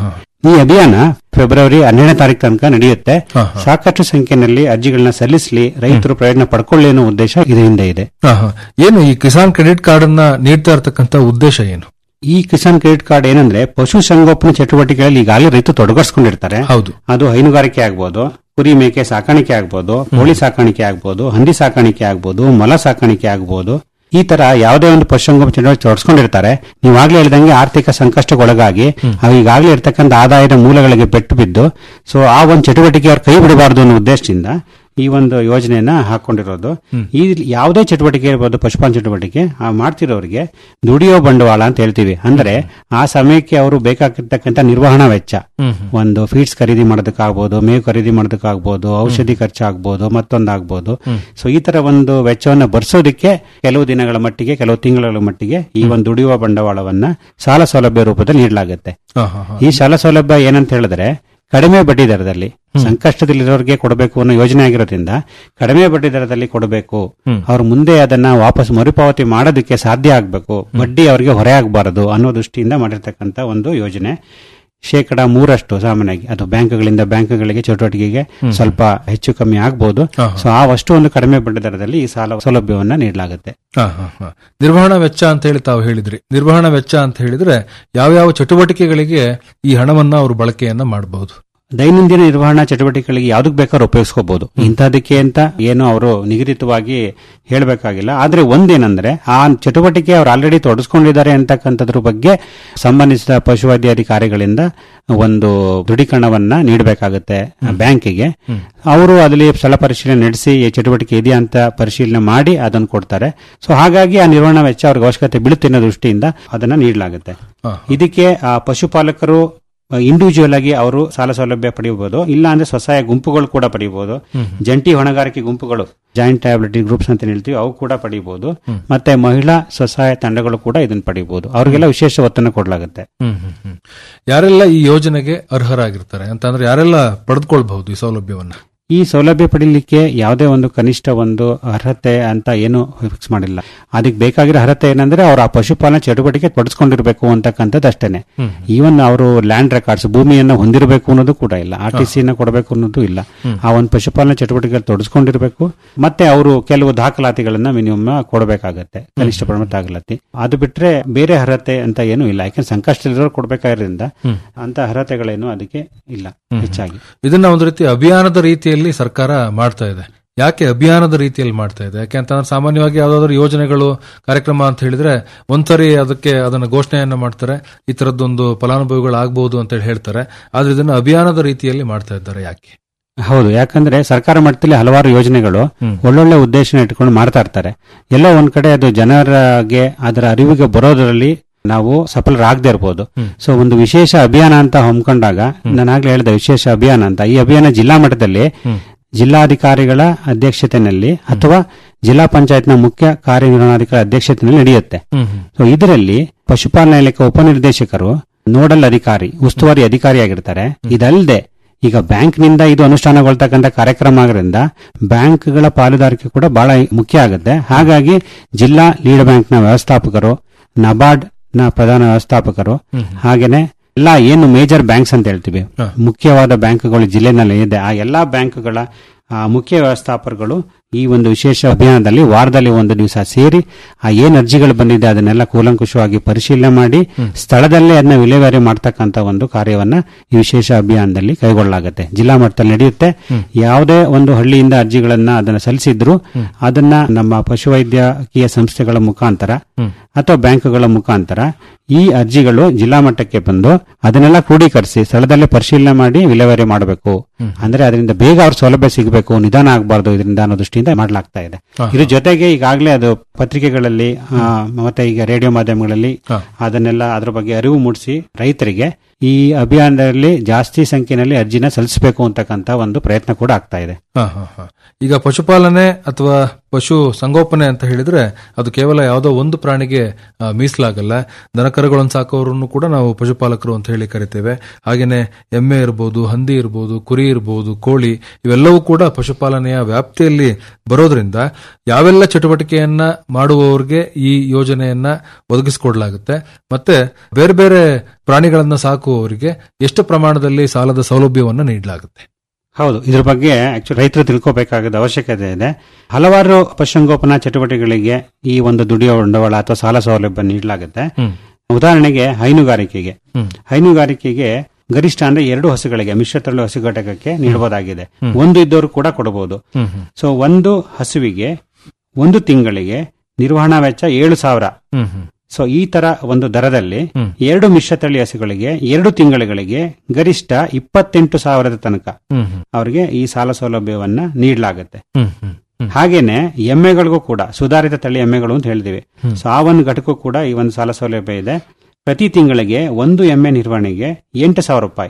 ಈ ಅಭಿಯಾನ ಫೆಬ್ರವರಿ ಹನ್ನೆರಡನೇ ತಾರೀಕು ತನಕ ನಡೆಯುತ್ತೆ ಸಾಕಷ್ಟು ಸಂಖ್ಯೆಯಲ್ಲಿ ಅರ್ಜಿಗಳನ್ನ ಸಲ್ಲಿಸಲಿ ರೈತರು ಪ್ರಯೋಜನ ಪಡ್ಕೊಳ್ಳಿ ಅನ್ನೋ ಉದ್ದೇಶ ಇದರಿಂದ ಇದೆ ಆಹಾ. ಏನು ಈ ಕಿಸಾನ್ ಕ್ರೆಡಿಟ್ ಕಾರ್ಡ್ ಅನ್ನ ನೀಡ್ತಾ ಇರತಕ್ಕಂತ ಉದ್ದೇಶ ಏನು ಈ ಕಿಸಾನ್ ಕ್ರೆಡಿಟ್ ಕಾರ್ಡ್ ಏನಂದ್ರೆ ಪಶು ಸಂಗೋಪನೆ ಚಟುವಟಿಕೆಗಳಲ್ಲಿ ಈಗಾಗಲೇ ರೈತರು ತೊಡಗಿಸ್ಕೊಂಡಿರ್ತಾರೆ ಹೌದು ಅದು ಹೈನುಗಾರಿಕೆ ಆಗ್ಬೋದು ಕುರಿ ಮೇಕೆ ಸಾಕಾಣಿಕೆ ಆಗ್ಬೋದು ಕೋಳಿ ಸಾಕಾಣಿಕೆ ಆಗ್ಬೋದು ಹಂದಿ ಸಾಕಾಣಿಕೆ ಆಗ್ಬೋದು ಮೊಲ ಸಾಕಾಣಿಕೆ ಆಗ್ಬೋದು ಈ ತರ ಯಾವುದೇ ಒಂದು ಪಶುಸಂಗೋಪನೆ ಚಟುವಟಿಕೆ ತೊಡಗಿಸ್ಕೊಂಡಿರ್ತಾರೆ ನೀವಾಗ್ಲೇ ಹೇಳಿದಂಗೆ ಆರ್ಥಿಕ ಸಂಕಷ್ಟಕ್ಕೊಳಗಾಗಿ ಅವು ಈಗಾಗಲೇ ಇರ್ತಕ್ಕಂಥ ಆದಾಯದ ಮೂಲಗಳಿಗೆ ಪೆಟ್ಟು ಬಿದ್ದು ಸೊ ಆ ಒಂದು ಚಟುವಟಿಕೆ ಅವ್ರ ಕೈ ಬಿಡಬಾರದು ಅನ್ನೋ ಉದ್ದೇಶದಿಂದ ಈ ಒಂದು ಯೋಜನೆಯನ್ನ ಹಾಕೊಂಡಿರೋದು ಈ ಯಾವುದೇ ಚಟುವಟಿಕೆ ಇರ್ಬೋದು ಪಶುಪಾಲನೆ ಚಟುವಟಿಕೆ ಆ ಮಾಡ್ತಿರೋರಿಗೆ ದುಡಿಯೋ ಬಂಡವಾಳ ಅಂತ ಹೇಳ್ತೀವಿ ಅಂದ್ರೆ ಆ ಸಮಯಕ್ಕೆ ಅವರು ಬೇಕಾಗಿರ್ತಕ್ಕಂಥ ನಿರ್ವಹಣಾ ವೆಚ್ಚ ಒಂದು ಫೀಡ್ಸ್ ಖರೀದಿ ಮಾಡೋದಕ್ಕಾಗ್ಬೋದು ಮೇವು ಖರೀದಿ ಮಾಡೋದಕ್ಕಾಗ್ಬೋದು ಔಷಧಿ ಖರ್ಚಾಗ್ಬೋದು ಮತ್ತೊಂದಾಗ್ಬೋದು ಸೊ ಈ ತರ ಒಂದು ವೆಚ್ಚವನ್ನ ಭರಿಸೋದಕ್ಕೆ ಕೆಲವು ದಿನಗಳ ಮಟ್ಟಿಗೆ ಕೆಲವು ತಿಂಗಳ ಮಟ್ಟಿಗೆ ಈ ಒಂದು ದುಡಿಯುವ ಬಂಡವಾಳವನ್ನ ಸಾಲ ಸೌಲಭ್ಯ ರೂಪದಲ್ಲಿ ನೀಡಲಾಗುತ್ತೆ ಆಹಾ, ಆಹಾ. ಈ ಸಾಲ ಸೌಲಭ್ಯ ಏನಂತ ಹೇಳಿದ್ರೆ ಕಡಿಮೆ ಬಡ್ಡಿ ದರದಲ್ಲಿ ಸಂಕಷ್ಟದಲ್ಲಿರೋರಿಗೆ ಕೊಡಬೇಕು ಅನ್ನೋ ಯೋಜನೆ ಆಗಿರೋದ್ರಿಂದ ಕಡಿಮೆ ಬಡ್ಡಿ ದರದಲ್ಲಿ ಕೊಡಬೇಕು ಅವ್ರು ಮುಂದೆ ಅದನ್ನ ವಾಪಸ್ ಮರುಪಾವತಿ ಮಾಡೋದಕ್ಕೆ ಸಾಧ್ಯ ಆಗಬೇಕು ಬಡ್ಡಿ ಅವರಿಗೆ ಹೊರೆ ಆಗಬಾರದು ಅನ್ನೋ ದೃಷ್ಟಿಯಿಂದ ಮಾಡಿರ್ತಕ್ಕಂಥ ಒಂದು ಯೋಜನೆ ಶೇಕಡ ಮೂರಷ್ಟು ಸಾಮಾನ್ಯವಾಗಿ ಅದು ಬ್ಯಾಂಕ್ಗಳಿಂದ ಬ್ಯಾಂಕ್ಗಳಿಗೆ ಚಟುವಟಿಕೆಗೆ ಸ್ವಲ್ಪ ಹೆಚ್ಚು ಕಮ್ಮಿ ಆಗ್ಬೋದು ಸೊ ಆ ಅಷ್ಟು ಒಂದು ಕಡಿಮೆ ಬಡ್ಡಿ ದರದಲ್ಲಿ ಈ ಸಾಲ ಸೌಲಭ್ಯವನ್ನ ನೀಡಲಾಗುತ್ತೆ ಆಹಾ, ಆಹಾ. ನಿರ್ವಹಣಾ ವೆಚ್ಚ ಅಂತ ಹೇಳಿ ತಾವು ಹೇಳಿದ್ರಿ ನಿರ್ವಹಣಾ ವೆಚ್ಚ ಅಂತ ಹೇಳಿದ್ರೆ ಯಾವ್ಯಾವ ಚಟುವಟಿಕೆಗಳಿಗೆ ಈ ಹಣವನ್ನ ಅವರು ಬಳಕೆಯನ್ನ ಮಾಡಬಹುದು ದೈನಂದಿನ ನಿರ್ವಹಣಾ ಚಟುವಟಿಕೆಗಳಿಗೆ ಯಾವ್ದಕ್ ಬೇಕಾದ್ರೂ ಉಪಯೋಗಿಸ್ಕೋಬಹುದು ಇಂಥದಕ್ಕೆ ಅಂತ ಏನು ಅವರು ನಿಗದಿತವಾಗಿ ಹೇಳಬೇಕಾಗಿಲ್ಲ ಆದ್ರೆ ಒಂದೇನಂದ್ರೆ ಆ ಚಟುವಟಿಕೆ ಅವ್ರು ಆಲ್ರೆಡಿ ತೊಡಸ್ಕೊಂಡಿದ್ದಾರೆ ಅಂತಕ್ಕಂಥದ್ರ ಬಗ್ಗೆ ಸಂಬಂಧಿಸಿದ ಪಶುವೈದ್ಯ ಅಧಿಕಾರಿಗಳಿಂದ ಒಂದು ದೃಢೀಕರಣವನ್ನ ನೀಡಬೇಕಾಗುತ್ತೆ ಬ್ಯಾಂಕಿಗೆ ಅವರು ಅದರಲ್ಲಿ ಸ್ಥಳ ಪರಿಶೀಲನೆ ನಡೆಸಿ ಈ ಚಟುವಟಿಕೆ ಇದೆಯಾ ಅಂತ ಪರಿಶೀಲನೆ ಮಾಡಿ ಅದನ್ನು ಕೊಡ್ತಾರೆ ಸೊ ಹಾಗಾಗಿ ಆ ನಿರ್ವಹಣಾ ವೆಚ್ಚ ಅವ್ರಿಗೆ ಅವಶ್ಯಕತೆ ಬೀಳುತ್ತೆ ಅನ್ನೋ ದೃಷ್ಟಿಯಿಂದ ಅದನ್ನ ನೀಡಲಾಗುತ್ತೆ ಇದಕ್ಕೆ ಆ ಪಶುಪಾಲಕರು ಇಂಡಿವಿಜುವಲ್ ಆಗಿ ಅವರು ಸಾಲ ಸೌಲಭ್ಯ ಪಡೆಯಬಹುದು ಇಲ್ಲ ಅಂದ್ರೆ ಸ್ವಸಹಾಯ ಗುಂಪುಗಳು ಕೂಡ ಪಡೆಯಬಹುದು ಜಂಟಿ ಹೊಣೆಗಾರಿಕೆ ಗುಂಪುಗಳು ಜಾಯಿಂಟ್ ಟ್ಯಾಬ್ಲೆಟಿ ಗ್ರೂಪ್ಸ್ ಅಂತ ಹೇಳ್ತೀವಿ ಅವು ಕೂಡ ಪಡೆಯಬಹುದು ಮತ್ತೆ ಮಹಿಳಾ ಸ್ವಸಹಾಯ ತಂಡಗಳು ಕೂಡ ಇದನ್ನ ಪಡೆಯಬಹುದು ಅವರಿಗೆಲ್ಲ ವಿಶೇಷ ಒತ್ತನ್ನು ಕೊಡಲಾಗುತ್ತೆ ಹ್ಮ್ ಹ್ಮ್ ಹ್ಮ್ ಯಾರೆಲ್ಲ ಈ ಯೋಜನೆಗೆ ಅರ್ಹರಾಗಿರ್ತಾರೆ ಅಂತಂದ್ರೆ ಯಾರೆಲ್ಲ ಪಡೆದುಕೊಳ್ಬಹುದು ಈ ಸೌಲಭ್ಯವನ್ನ ಈ ಸೌಲಭ್ಯ ಪಡೀಲಿಕ್ಕೆ ಯಾವುದೇ ಒಂದು ಕನಿಷ್ಠ ಒಂದು ಅರ್ಹತೆ ಅಂತ ಏನು ಫಿಕ್ಸ್ ಮಾಡಿಲ್ಲ ಅದಕ್ಕೆ ಬೇಕಾಗಿರೋ ಅರ್ಹತೆ ಏನಂದ್ರೆ ಅವ್ರ ಆ ಪಶುಪಾಲನಾ ಚಟುವಟಿಕೆ ತೊಡಸ್ಕೊಂಡಿರ್ಬೇಕು ಅಂತಕ್ಕಂಥದ್ದು ಅಷ್ಟೇನೆ ಈವನ್ ಅವರು ಲ್ಯಾಂಡ್ ರೆಕಾರ್ಡ್ಸ್ ಭೂಮಿಯನ್ನ ಹೊಂದಿರಬೇಕು ಅನ್ನೋದು ಕೂಡ ಇಲ್ಲ ಆರ್ ಟಿ ಸಿ ಕೊಡಬೇಕು ಅನ್ನೋದು ಇಲ್ಲ ಆ ಒಂದು ಪಶುಪಾಲನಾ ಚಟುವಟಿಕೆ ತೊಡಸ್ಕೊಂಡಿರ್ಬೇಕು ಮತ್ತೆ ಅವರು ಕೆಲವು ದಾಖಲಾತಿಗಳನ್ನ ಮಿನಿಮಮ್ ಕೊಡಬೇಕಾಗತ್ತೆ ಕನಿಷ್ಠ ಪ್ರಮಾಣ ದಾಖಲಾತಿ ಅದು ಬಿಟ್ರೆ ಬೇರೆ ಅರ್ಹತೆ ಅಂತ ಏನು ಇಲ್ಲ ಯಾಕಂದ್ರೆ ಸಂಕಷ್ಟದಲ್ಲಿರೋರು ಕೊಡಬೇಕಾಗಿರೋದ್ರಿಂದ ಅಂತ ಅರ್ಹತೆಗಳೇನು ಅದಕ್ಕೆ ಇಲ್ಲ ಹೆಚ್ಚಾಗಿ ಇದನ್ನ ಒಂದು ರೀತಿ ಅಭಿಯಾನದ ರೀತಿಯಲ್ಲಿ ಸರ್ಕಾರ ಮಾಡ್ತಾ ಇದೆ ಯಾಕೆ ಅಭಿಯಾನದ ರೀತಿಯಲ್ಲಿ ಮಾಡ್ತಾ ಇದೆ ಯಾಕೆ ಅಂತಂದ್ರೆ ಸಾಮಾನ್ಯವಾಗಿ ಯಾವ್ದಾದ್ರು ಯೋಜನೆಗಳು ಕಾರ್ಯಕ್ರಮ ಅಂತ ಹೇಳಿದ್ರೆ ಒಂದ್ಸರಿ ಅದಕ್ಕೆ ಅದನ್ನ ಘೋಷಣೆಯನ್ನ ಮಾಡ್ತಾರೆ ಈ ತರದ್ದೊಂದು ಫಲಾನುಭವಿಗಳು ಆಗ್ಬಹುದು ಅಂತ ಹೇಳಿ ಹೇಳ್ತಾರೆ ಆದ್ರೆ ಇದನ್ನ ಅಭಿಯಾನದ ರೀತಿಯಲ್ಲಿ ಮಾಡ್ತಾ ಇದ್ದಾರೆ ಯಾಕೆ ಹೌದು ಯಾಕಂದ್ರೆ ಸರ್ಕಾರ ಮಟ್ಟದಲ್ಲಿ ಹಲವಾರು ಯೋಜನೆಗಳು ಒಳ್ಳೊಳ್ಳೆ ಉದ್ದೇಶನ ಇಟ್ಕೊಂಡು ಮಾಡ್ತಾ ಇರ್ತಾರೆ ಎಲ್ಲೋ ಒಂದ್ ಕಡೆ ಅದು ಜನರಿಗೆ ಅದರ ಅರಿವಿಗೆ ಬರೋದ್ರಲ್ಲಿ ನಾವು ಸಫಲರಾಗದೇ ಇರ್ಬೋದು ಸೊ ಒಂದು ವಿಶೇಷ ಅಭಿಯಾನ ಅಂತ ಹಮ್ಮಿಕೊಂಡಾಗ ನಾನು ಆಗ್ಲೇ ಹೇಳಿದೆ ವಿಶೇಷ ಅಭಿಯಾನ ಅಂತ ಈ ಅಭಿಯಾನ ಜಿಲ್ಲಾ ಮಟ್ಟದಲ್ಲಿ ಜಿಲ್ಲಾಧಿಕಾರಿಗಳ ಅಧ್ಯಕ್ಷತೆಯಲ್ಲಿ ಅಥವಾ ಜಿಲ್ಲಾ ಪಂಚಾಯತ್ನ ಮುಖ್ಯ ಕಾರ್ಯನಿರ್ವಹಣಾಧಿಕಾರಿ ಅಧ್ಯಕ್ಷತೆಯಲ್ಲಿ ನಡೆಯುತ್ತೆ ಸೊ ಇದರಲ್ಲಿ ಪಶುಪಾಲನಾ ಇಲಾಖೆ ಉಪನಿರ್ದೇಶಕರು ನೋಡಲ್ ಅಧಿಕಾರಿ ಉಸ್ತುವಾರಿ ಅಧಿಕಾರಿಯಾಗಿರ್ತಾರೆ ಇದಲ್ಲದೆ ಈಗ ಬ್ಯಾಂಕ್ನಿಂದ ಇದು ಅನುಷ್ಠಾನಗೊಳ್ತಕ್ಕಂಥ ಕಾರ್ಯಕ್ರಮ ಆಗೋದ್ರಿಂದ ಬ್ಯಾಂಕ್ಗಳ ಪಾಲುದಾರಿಕೆ ಕೂಡ ಬಹಳ ಮುಖ್ಯ ಆಗುತ್ತೆ ಹಾಗಾಗಿ ಜಿಲ್ಲಾ ಲೀಡ್ ಬ್ಯಾಂಕ್ನ ವ್ಯವಸ್ಥಾಪಕರು ನಬಾರ್ಡ್ ನ ಪ್ರಧಾನ ವ್ಯವಸ್ಥಾಪಕರು ಹಾಗೇನೆ ಎಲ್ಲಾ ಏನು ಮೇಜರ್ ಬ್ಯಾಂಕ್ಸ್ ಅಂತ ಹೇಳ್ತೀವಿ ಮುಖ್ಯವಾದ ಬ್ಯಾಂಕ್ಗಳು ಜಿಲ್ಲೆನಲ್ಲಿ ಇದೆ ಆ ಎಲ್ಲಾ ಬ್ಯಾಂಕ್ಗಳ ಆ, ಮುಖ್ಯ ವ್ಯವಸ್ಥಾಪಕರು ಈ ಒಂದು ವಿಶೇಷ ಅಭಿಯಾನದಲ್ಲಿ ವಾರದಲ್ಲಿ ಒಂದು ದಿವಸ ಸೇರಿ ಆ ಏನ್ ಅರ್ಜಿಗಳು ಬಂದಿದೆ ಅದನ್ನೆಲ್ಲ ಕೂಲಂಕುಷವಾಗಿ ಪರಿಶೀಲನೆ ಮಾಡಿ ಸ್ಥಳದಲ್ಲೇ ಅದನ್ನ ವಿಲೇವಾರಿ ಮಾಡ್ತಕ್ಕಂತ ಒಂದು ಕಾರ್ಯವನ್ನ ಈ ವಿಶೇಷ ಅಭಿಯಾನದಲ್ಲಿ ಕೈಗೊಳ್ಳಲಾಗುತ್ತೆ ಜಿಲ್ಲಾ ಮಟ್ಟದಲ್ಲಿ ನಡೆಯುತ್ತೆ ಯಾವುದೇ ಒಂದು ಹಳ್ಳಿಯಿಂದ ಅರ್ಜಿಗಳನ್ನ ಅದನ್ನ ಸಲ್ಲಿಸಿದ್ರು ಅದನ್ನ ನಮ್ಮ ಪಶುವೈದ್ಯಕೀಯ ಸಂಸ್ಥೆಗಳ ಮುಖಾಂತರ ಅಥವಾ ಬ್ಯಾಂಕ್ಗಳ ಮುಖಾಂತರ ಈ ಅರ್ಜಿಗಳು ಜಿಲ್ಲಾ ಮಟ್ಟಕ್ಕೆ ಬಂದು ಅದನ್ನೆಲ್ಲ ಕ್ರೋಢೀಕರಿಸಿ ಸ್ಥಳದಲ್ಲೇ ಪರಿಶೀಲನೆ ಮಾಡಿ ವಿಲೇವಾರಿ ಮಾಡಬೇಕು ಅಂದ್ರೆ ಅದರಿಂದ ಬೇಗ ಅವ್ರ ಸೌಲಭ್ಯ ಸಿಗಬೇಕು ನಿಧಾನ ಆಗಬಾರ್ದು ಇದರಿಂದ ಅನ್ನೋ ದೃಷ್ಟಿಯಿಂದ ಮಾಡಲಾಗ್ತಾ ಇದೆ ಇದ್ರ ಜೊತೆಗೆ ಈಗಾಗಲೇ ಅದು ಪತ್ರಿಕೆಗಳಲ್ಲಿ ಆ, ಮತ್ತೆ ಈಗ ರೇಡಿಯೋ ಮಾಧ್ಯಮಗಳಲ್ಲಿ ಅದನ್ನೆಲ್ಲ ಅದ್ರ ಬಗ್ಗೆ ಅರಿವು ಮೂಡಿಸಿ ರೈತರಿಗೆ ಈ ಅಭಿಯಾನದಲ್ಲಿ ಜಾಸ್ತಿ ಸಂಖ್ಯೆಯಲ್ಲಿ ಅರ್ಜಿನ ಸಲ್ಲಿಸಬೇಕು ಅಂತಕ್ಕಂತ ಒಂದು ಪ್ರಯತ್ನ ಕೂಡ ಆಗ್ತಾ ಇದೆ ಹ, ಹ, ಹ. ಈಗ ಪಶುಪಾಲನೆ ಅಥವಾ ಪಶು ಸಂಗೋಪನೆ ಅಂತ ಹೇಳಿದ್ರೆ ಅದು ಕೇವಲ ಯಾವುದೋ ಒಂದು ಪ್ರಾಣಿಗೆ ಆ, ಮೀಸಲಾಗಲ್ಲ ದನಕರುಗಳನ್ನು ಸಾಕೋರನ್ನು ಕೂಡ ನಾವು ಪಶುಪಾಲಕರು ಅಂತ ಹೇಳಿ ಕರಿತೇವೆ ಹಾಗೇನೆ ಎಮ್ಮೆ ಇರಬಹುದು ಹಂದಿ ಇರಬಹುದು ಕುರಿ ಇರಬಹುದು ಕೋಳಿ ಇವೆಲ್ಲವೂ ಕೂಡ ಪಶುಪಾಲನೆಯ ವ್ಯಾಪ್ತಿಯಲ್ಲಿ ಬರೋದ್ರಿಂದ ಯಾವೆಲ್ಲ ಚಟುವಟಿಕೆಯನ್ನ ಮಾಡುವವರಿಗೆ ಈ ಯೋಜನೆಯನ್ನ ಒದಗಿಸಿಕೊಡ್ಲಾಗುತ್ತೆ ಮತ್ತೆ ಬೇರೆ ಬೇರೆ ಪ್ರಾಣಿಗಳನ್ನ ಸಾಕುವವರಿಗೆ ಎಷ್ಟು ಪ್ರಮಾಣದಲ್ಲಿ ಸಾಲದ ಸೌಲಭ್ಯವನ್ನ ನೀಡಲಾಗುತ್ತೆ ಹೌದು ಇದ್ರ ಬಗ್ಗೆ ಆಕ್ಚುಲಿ ರೈತರು ತಿಳ್ಕೋಬೇಕಾದ ಅವಶ್ಯಕತೆ ಇದೆ ಹಲವಾರು ಪಶುಸಂಗೋಪನಾ ಚಟುವಟಿಕೆಗಳಿಗೆ ಈ ಒಂದು ದುಡಿಯೋ ಬಂಡವಾಳ ಅಥವಾ ಸಾಲ ಸೌಲಭ್ಯ ನೀಡಲಾಗುತ್ತೆ ಉದಾಹರಣೆಗೆ ಹೈನುಗಾರಿಕೆಗೆ ಹೈನುಗಾರಿಕೆಗೆ ಗರಿಷ್ಠ ಅಂದ್ರೆ ಎರಡು ಹಸುಗಳಿಗೆ ಮಿಶ್ರತಳಿ ಹಸು ಘಟಕಕ್ಕೆ ನೀಡಬಹುದಾಗಿದೆ ಒಂದು ಇದ್ದವರು ಕೂಡ ಕೊಡಬಹುದು ಸೊ ಒಂದು ಹಸುವಿಗೆ ಒಂದು ತಿಂಗಳಿಗೆ ನಿರ್ವಹಣಾ ವೆಚ್ಚ ಏಳು ಸಾವಿರ ಸೊ ಈ ತರ ಒಂದು ದರದಲ್ಲಿ ಎರಡು ಮಿಶ್ರತಳಿ ಹಸುಗಳಿಗೆ ಎರಡು ತಿಂಗಳಿಗೆ ಗರಿಷ್ಠ ಇಪ್ಪತ್ತೆಂಟು ಸಾವಿರದ ತನಕ ಅವರಿಗೆ ಈ ಸಾಲ ಸೌಲಭ್ಯವನ್ನ ನೀಡಲಾಗುತ್ತೆ ಹಾಗೇನೆ ಎಮ್ಮೆಗಳಿಗೂ ಕೂಡ ಸುಧಾರಿತ ತಳಿ ಎಮ್ಮೆಗಳು ಅಂತ ಹೇಳ್ತೀವಿ ಸೊ ಆ ಒಂದು ಘಟಕಕ್ಕೂ ಕೂಡ ಈ ಒಂದು ಸಾಲ ಸೌಲಭ್ಯ ಇದೆ ಪ್ರತಿ ತಿಂಗಳಿಗೆ ಒಂದು ಎಮ್ಮೆ ನಿರ್ವಹಣೆಗೆ ಎಂಟು ಸಾವಿರ ರೂಪಾಯಿ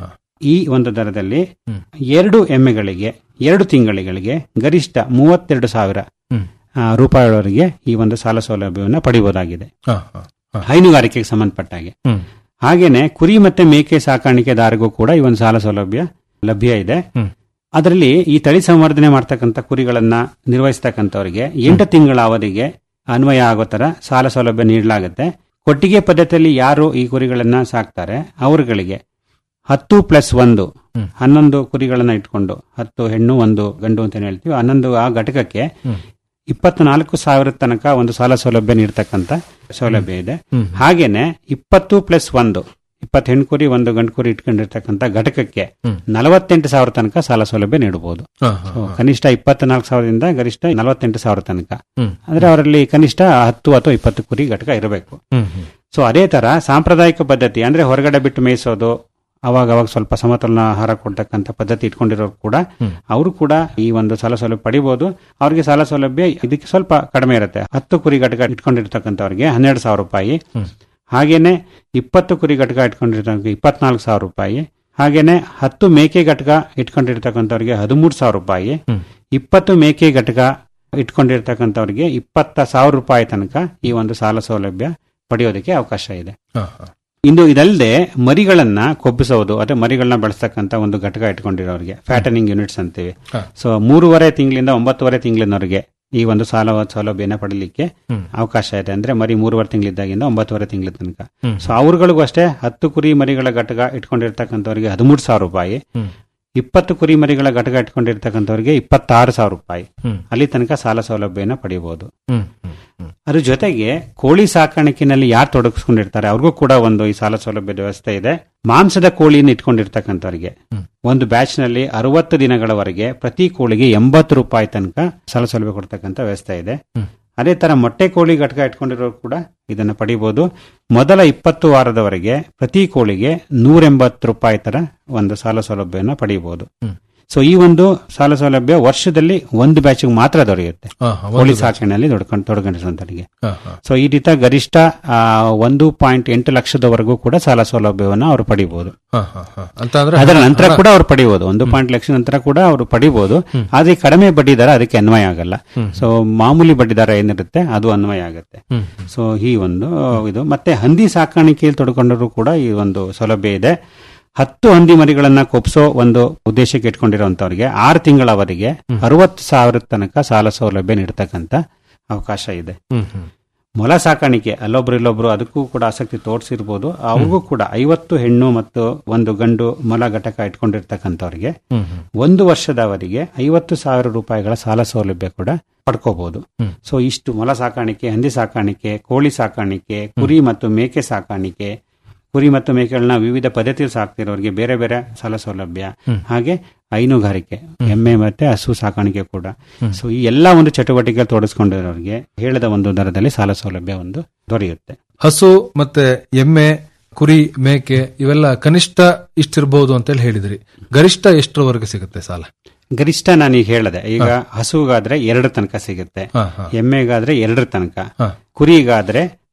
ಈ ಒಂದು ದರದಲ್ಲಿ ಎರಡು ಎಮ್ಮೆಗಳಿಗೆ ಎರಡು ತಿಂಗಳಿಗೆ ಗರಿಷ್ಠ ಮೂವತ್ತೆರಡು ಸಾವಿರ ಆ, ರೂಪಾಯಿವರೆಗೆ ಈ ಒಂದು ಸಾಲ ಸೌಲಭ್ಯವನ್ನು ಪಡಿಬಹುದಾಗಿದೆ ಹೈನುಗಾರಿಕೆಗೆ ಸಂಬಂಧಪಟ್ಟ ಹಾಗೆ ಹಾಗೇನೆ ಕುರಿ ಮತ್ತೆ ಮೇಕೆ ಸಾಕಾಣಿಕೆದಾರರಿಗೂ ಕೂಡ ಈ ಒಂದು ಸಾಲ ಸೌಲಭ್ಯ ಲಭ್ಯ ಇದೆ ಅದರಲ್ಲಿ ಈ ತಳಿ ಸಂವರ್ಧನೆ ಮಾಡ್ತಕ್ಕಂಥ ಕುರಿಗಳನ್ನ ನಿರ್ವಹಿಸ್ತಕ್ಕಂಥವರಿಗೆ ಎಂಟು ತಿಂಗಳ ಅವಧಿಗೆ ಅನ್ವಯ ಆಗೋ ತರ ಸಾಲ ಸೌಲಭ್ಯ ನೀಡಲಾಗುತ್ತೆ ಕೊಟ್ಟಿಗೆ ಪದ್ಧತಿಯಲ್ಲಿ ಯಾರು ಈ ಕುರಿಗಳನ್ನ ಸಾಕ್ತಾರೆ ಅವರುಗಳಿಗೆ ಹತ್ತು ಪ್ಲಸ್ ಒಂದು ಹನ್ನೊಂದು ಕುರಿಗಳನ್ನ ಇಟ್ಕೊಂಡು ಹತ್ತು ಹೆಣ್ಣು ಒಂದು ಗಂಡು ಅಂತ ಏನ್ ಹೇಳ್ತೀವಿ ಹನ್ನೊಂದು ಆ ಘಟಕಕ್ಕೆ ಇಪ್ಪತ್ನಾಲ್ಕು ಸಾವಿರ ತನಕ ಒಂದು ಸಾಲ ಸೌಲಭ್ಯ ನೀಡ್ತಕ್ಕಂಥ ಸೌಲಭ್ಯ ಇದೆ ಹಾಗೇನೆ ಇಪ್ಪತ್ತು ಪ್ಲಸ್ ಒಂದು ಇಪ್ಪತ್ತು ಹೆಣ್ಣು ಕುರಿ ಒಂದು ಗಂಡು ಕುರಿ ಇಟ್ಕೊಂಡಿರ್ತಕ್ಕಂಥ ಘಟಕಕ್ಕೆ ನಲವತ್ತೆಂಟು ಸಾವಿರ ತನಕ ಸಾಲ ಸೌಲಭ್ಯ ನೀಡಬಹುದು ಹ, So, ಕನಿಷ್ಠ ಇಪ್ಪತ್ನಾಲ್ಕು ಸಾವಿರದಿಂದ ಗರಿಷ್ಠ ನಲವತ್ತೆಂಟು ಸಾವಿರ ತನಕ ಹ್ಮ್. ಅಂದ್ರೆ ಅವರಲ್ಲಿ ಕನಿಷ್ಠ ಹತ್ತು ಅಥವಾ ಇಪ್ಪತ್ತು ಕುರಿ ಘಟಕ ಇರಬೇಕು ಹ್ಮ್, ಹ್ಮ್. ಸೊ ಅದೇ ತರ ಸಾಂಪ್ರದಾಯಿಕ ಪದ್ಧತಿ ಅಂದ್ರೆ ಹೊರಗಡೆ ಬಿಟ್ಟು ಮೇಯಿಸೋದು ಅವಾಗ ಅವಾಗ ಸ್ವಲ್ಪ ಸಮತೋಲನ ಆಹಾರ ಕೊಡ್ತಕ್ಕಂಥ ಪದ್ಧತಿ ಇಟ್ಕೊಂಡಿರೋರು ಕೂಡ ಅವರು ಕೂಡ ಈ ಒಂದು ಸಾಲ ಸೌಲಭ್ಯ ಪಡಿಬಹುದು ಅವ್ರಿಗೆ ಸಾಲ ಸೌಲಭ್ಯ ಇದಕ್ಕೆ ಸ್ವಲ್ಪ ಕಡಿಮೆ ಇರುತ್ತೆ ಹತ್ತು ಕುರಿ ಘಟಕ ಇಟ್ಕೊಂಡಿರ್ತಕ್ಕಂಥವ್ರಿಗೆ ಹನ್ನೆರಡು ಸಾವಿರ ರೂಪಾಯಿ ಹಾಗೇನೆ ಇಪ್ಪತ್ತು ಕುರಿ ಘಟಕ ಇಟ್ಕೊಂಡಿರ್ತಕ್ಕ ಇಪ್ಪತ್ನಾಲ್ಕು ಸಾವಿರ ರೂಪಾಯಿ ಹಾಗೇನೆ ಹತ್ತು ಮೇಕೆ ಘಟಕ ಇಟ್ಕೊಂಡಿರ್ತಕ್ಕಂಥವ್ರಿಗೆ ಹದಿಮೂರು ಸಾವಿರ ರೂಪಾಯಿ ಇಪ್ಪತ್ತು ಮೇಕೆ ಘಟಕ ಇಟ್ಕೊಂಡಿರ್ತಕ್ಕಂಥವ್ರಿಗೆ ಇಪ್ಪತ್ತ ಸಾವಿರ ರೂಪಾಯಿ ತನಕ ಈ ಒಂದು ಸಾಲ ಸೌಲಭ್ಯ ಪಡೆಯೋದಕ್ಕೆ ಅವಕಾಶ ಇದೆ ಹ, ಹ. ಇನ್ನು ಇದಲ್ಲದೆ ಮರಿಗಳನ್ನ ಕೊಬ್ಬಿಸೋದು ಅಥವಾ ಮರಿಗಳನ್ನ ಬಳಸ್ತಕ್ಕಂಥ ಒಂದು ಘಟಕ ಇಟ್ಕೊಂಡಿರೋರಿಗೆ ಫ್ಯಾಟನಿಂಗ್ ಯೂನಿಟ್ಸ್ ಅಂತೀವಿ ಹ. ಸೊ ಮೂರುವರೆ ತಿಂಗಳಿಂದ ಒಂಬತ್ತುವರೆ ತಿಂಗಳಿನವರೆಗೆ ಈ ಒಂದು ಸಾಲ ಸೌಲಭ್ಯನ ಪಡಲಿಕ್ಕೆ ಹ್ಮ್. ಅವಕಾಶ ಇದೆ ಅಂದ್ರೆ ಮರಿ ಮೂರುವರೆ ತಿಂಗಳಿದ್ದಾಗಿಂದ ಒಂಬತ್ತುವರೆ ತಿಂಗಳ ತನಕ ಹ್ಮ್. ಸೊ ಅವ್ರಗಳಿಗೂ ಅಷ್ಟೇ ಹತ್ತು ಕುರಿ ಮರಿಗಳ ಘಟಕ ಇಟ್ಕೊಂಡಿರ್ತಕ್ಕಂಥವ್ರಿಗೆ ಹದಿಮೂರು ಸಾವಿರ ರೂಪಾಯಿ ಹ್ಮ್. ಇಪ್ಪತ್ತು ಕುರಿ ಮರಿಗಳ ಘಟಕ ಇಟ್ಕೊಂಡಿರ್ತಕ್ಕಂಥವ್ರಿಗೆ ಇಪ್ಪತ್ತಾರು ಸಾವಿರ ರೂಪಾಯಿ ಹ್ಮ್. ಅಲ್ಲಿ ತನಕ ಸಾಲ ಸೌಲಭ್ಯನ ಪಡೆಯಬಹುದು ಹ್ಮ್. ಅದ್ರ ಜೊತೆಗೆ ಕೋಳಿ ಸಾಕಾಣಿಕೆನಲ್ಲಿ ಯಾರು ತೊಡಗಿಸ್ಕೊಂಡಿರ್ತಾರೆ ಅವ್ರಿಗೂ ಕೂಡ ಒಂದು ಈ ಸಾಲ ಸೌಲಭ್ಯದ ವ್ಯವಸ್ಥೆ ಇದೆ ಮಾಂಸದ ಕೋಳಿಯನ್ನು ಇಟ್ಕೊಂಡಿರ್ತಕ್ಕಂಥವ್ರಿಗೆ ಒಂದು ಬ್ಯಾಚ್ ನಲ್ಲಿ ಅರವತ್ತು ದಿನಗಳವರೆಗೆ ಪ್ರತಿ ಕೋಳಿಗೆ ಎಂಬತ್ತು ರೂಪಾಯಿ ತನಕ ಸಾಲ ಸೌಲಭ್ಯ ಕೊಡ್ತಕ್ಕಂಥ ವ್ಯವಸ್ಥೆ ಇದೆ ಅದೇ ತರ ಮೊಟ್ಟೆ ಕೋಳಿ ಘಟಕ ಇಟ್ಕೊಂಡಿರೋರು ಕೂಡ ಇದನ್ನ ಪಡಿಬಹುದು ಮೊದಲ ಇಪ್ಪತ್ತು ವಾರದವರೆಗೆ ಪ್ರತಿ ಕೋಳಿಗೆ ನೂರೆಂಬತ್ತು ರೂಪಾಯಿ ತರ ಒಂದು ಸಾಲ ಸೌಲಭ್ಯನ ಪಡೆಯಬಹುದು ಸೊ ಈ ಒಂದು ಸಾಲ ಸೌಲಭ್ಯ ವರ್ಷದಲ್ಲಿ ಒಂದು ಬ್ಯಾಚ್ ಮಾತ್ರ ದೊರೆಯುತ್ತೆ ಹ, ಹ, ಒಂದು ಕೋಳಿ batch. ಸಾಕಣೆಯಲ್ಲಿ ತೊಡ್ಕೊಂಡು ತೊಡಗಿಸುವಂತರಿಗೆ ಹ, ಹ. ಸೊ ಈ ರೀತಿ ಗರಿಷ್ಠ ಆ, ಒಂದು ಪಾಯಿಂಟ್ ಎಂಟು ಲಕ್ಷದವರೆಗೂ ಕೂಡ ಸಾಲ ಸೌಲಭ್ಯವನ್ನು ಅವರು ಪಡಿಬಹುದು ಹ, ಹ, ಹ. ಅಂತ ಅಂದ್ರೆ ಅದರ ನಂತರ ಹಣ- ಕೂಡ ಅವರು ಪಡಿಬಹುದು ಒಂದು ಪಾಯಿಂಟ್ ಲಕ್ಷ ನಂತರ ಕೂಡ ಅವರು ಪಡಿಬಹುದು ಆದ್ರೆ ಕಡಿಮೆ ಬಡ್ಡಿ ದರ ಅದಕ್ಕೆ ಅನ್ವಯ ಆಗಲ್ಲ ಸೊ ಮಾಮೂಲಿ ಬಡ್ಡಿ ದರ ಏನಿರುತ್ತೆ ಅದು ಅನ್ವಯ ಆಗುತ್ತೆ ಹ್ಮ್. ಸೊ ಈ ಒಂದು ಇದು ಮತ್ತೆ ಹಂದಿ ಸಾಕಾಣಿಕೆಯಲ್ಲಿ ತೊಡ್ಕೊಂಡರು ಕೂಡ ಈ ಒಂದು ಸೌಲಭ್ಯ ಇದೆ ಹತ್ತು ಹಂದಿ ಮರಿಗಳನ್ನ ಕೊಪ್ಸೋ ಒಂದು ಉದ್ದೇಶಕ್ಕೆ ಇಟ್ಕೊಂಡಿರುವಂತವರಿಗೆ ಆರು ತಿಂಗಳ ಅವಧಿಗೆ ಅರವತ್ತು ಸಾವಿರ ತನಕ ಸಾಲ ಸೌಲಭ್ಯ ನೀಡತಕ್ಕಂತ ಅವಕಾಶ ಇದೆ ಹ್ಮ್, ಹ್ಮ್. ಮೊಲ ಸಾಕಾಣಿಕೆ ಅಲ್ಲೊಬ್ರು ಇಲ್ಲೊಬ್ರು ಅದಕ್ಕೂ ಕೂಡ ಆಸಕ್ತಿ ತೋರಿಸಿರ್ಬೋದು ಅವ್ರಿಗೂ ಕೂಡ ಐವತ್ತು ಹೆಣ್ಣು ಮತ್ತು ಒಂದು ಗಂಡು ಮೊಲ ಘಟಕ ಇಟ್ಕೊಂಡಿರ್ತಕ್ಕಂಥವ್ರಿಗೆ ಹ್ಮ್, ಹ್ಮ್. ಒಂದು ವರ್ಷದವರೆಗೆ ಐವತ್ತು ಸಾವಿರ ರೂಪಾಯಿಗಳ ಸಾಲ ಸೌಲಭ್ಯ ಕೂಡ ಪಡ್ಕೋಬಹುದು ಸೊ ಇಷ್ಟು ಮೊಲ ಸಾಕಾಣಿಕೆ ಹಂದಿ ಸಾಕಾಣಿಕೆ ಕೋಳಿ ಸಾಕಾಣಿಕೆ ಕುರಿ ಮತ್ತು ಮೇಕೆ ಸಾಕಾಣಿಕೆ ಕುರಿ ಮತ್ತು ಮೇಕೆಗಳನ್ನ ವಿವಿಧ ಪದ್ಧತಿಯಲ್ಲಿ ಸಾಕ್ತಿರೋರಿಗೆ ಬೇರೆ ಬೇರೆ ಸಾಲ ಸೌಲಭ್ಯ ಹಾಗೆ ಹೈನುಗಾರಿಕೆ ಎಮ್ಮೆ ಮತ್ತೆ ಹಸು ಸಾಕಾಣಿಕೆ ಕೂಡ ಸೊ ಈ ಎಲ್ಲಾ ಒಂದು ಚಟುವಟಿಕೆ ತೋಡಿಸ್ಕೊಂಡಿರೋರಿಗೆ ಹೇಳಿದ ಒಂದು ದರದಲ್ಲಿ ಸಾಲ ಸೌಲಭ್ಯ ಒಂದು ದೊರೆಯುತ್ತೆ ಹಸು ಮತ್ತೆ ಎಮ್ಮೆ ಕುರಿ ಮೇಕೆ ಇವೆಲ್ಲ ಕನಿಷ್ಠ ಇಷ್ಟಿರಬಹುದು ಅಂತೇಳಿ ಹೇಳಿದ್ರಿ ಗರಿಷ್ಠ ಎಷ್ಟರವರೆಗೆ ಸಿಗುತ್ತೆ ಸಾಲ ಗರಿಷ್ಠ ನಾನು ಈಗ ಹೇಳಿದೆ ಈಗ ಹಸುಗಾದ್ರೆ ಎರಡು ತನಕ ಸಿಗುತ್ತೆ ಹಾ, ಹಾ. ಎಮ್ಮೆಗಾದ್ರೆ ಎರಡರ ತನಕ ಹಾ. ಕುರಿಗಾದ್ರೆ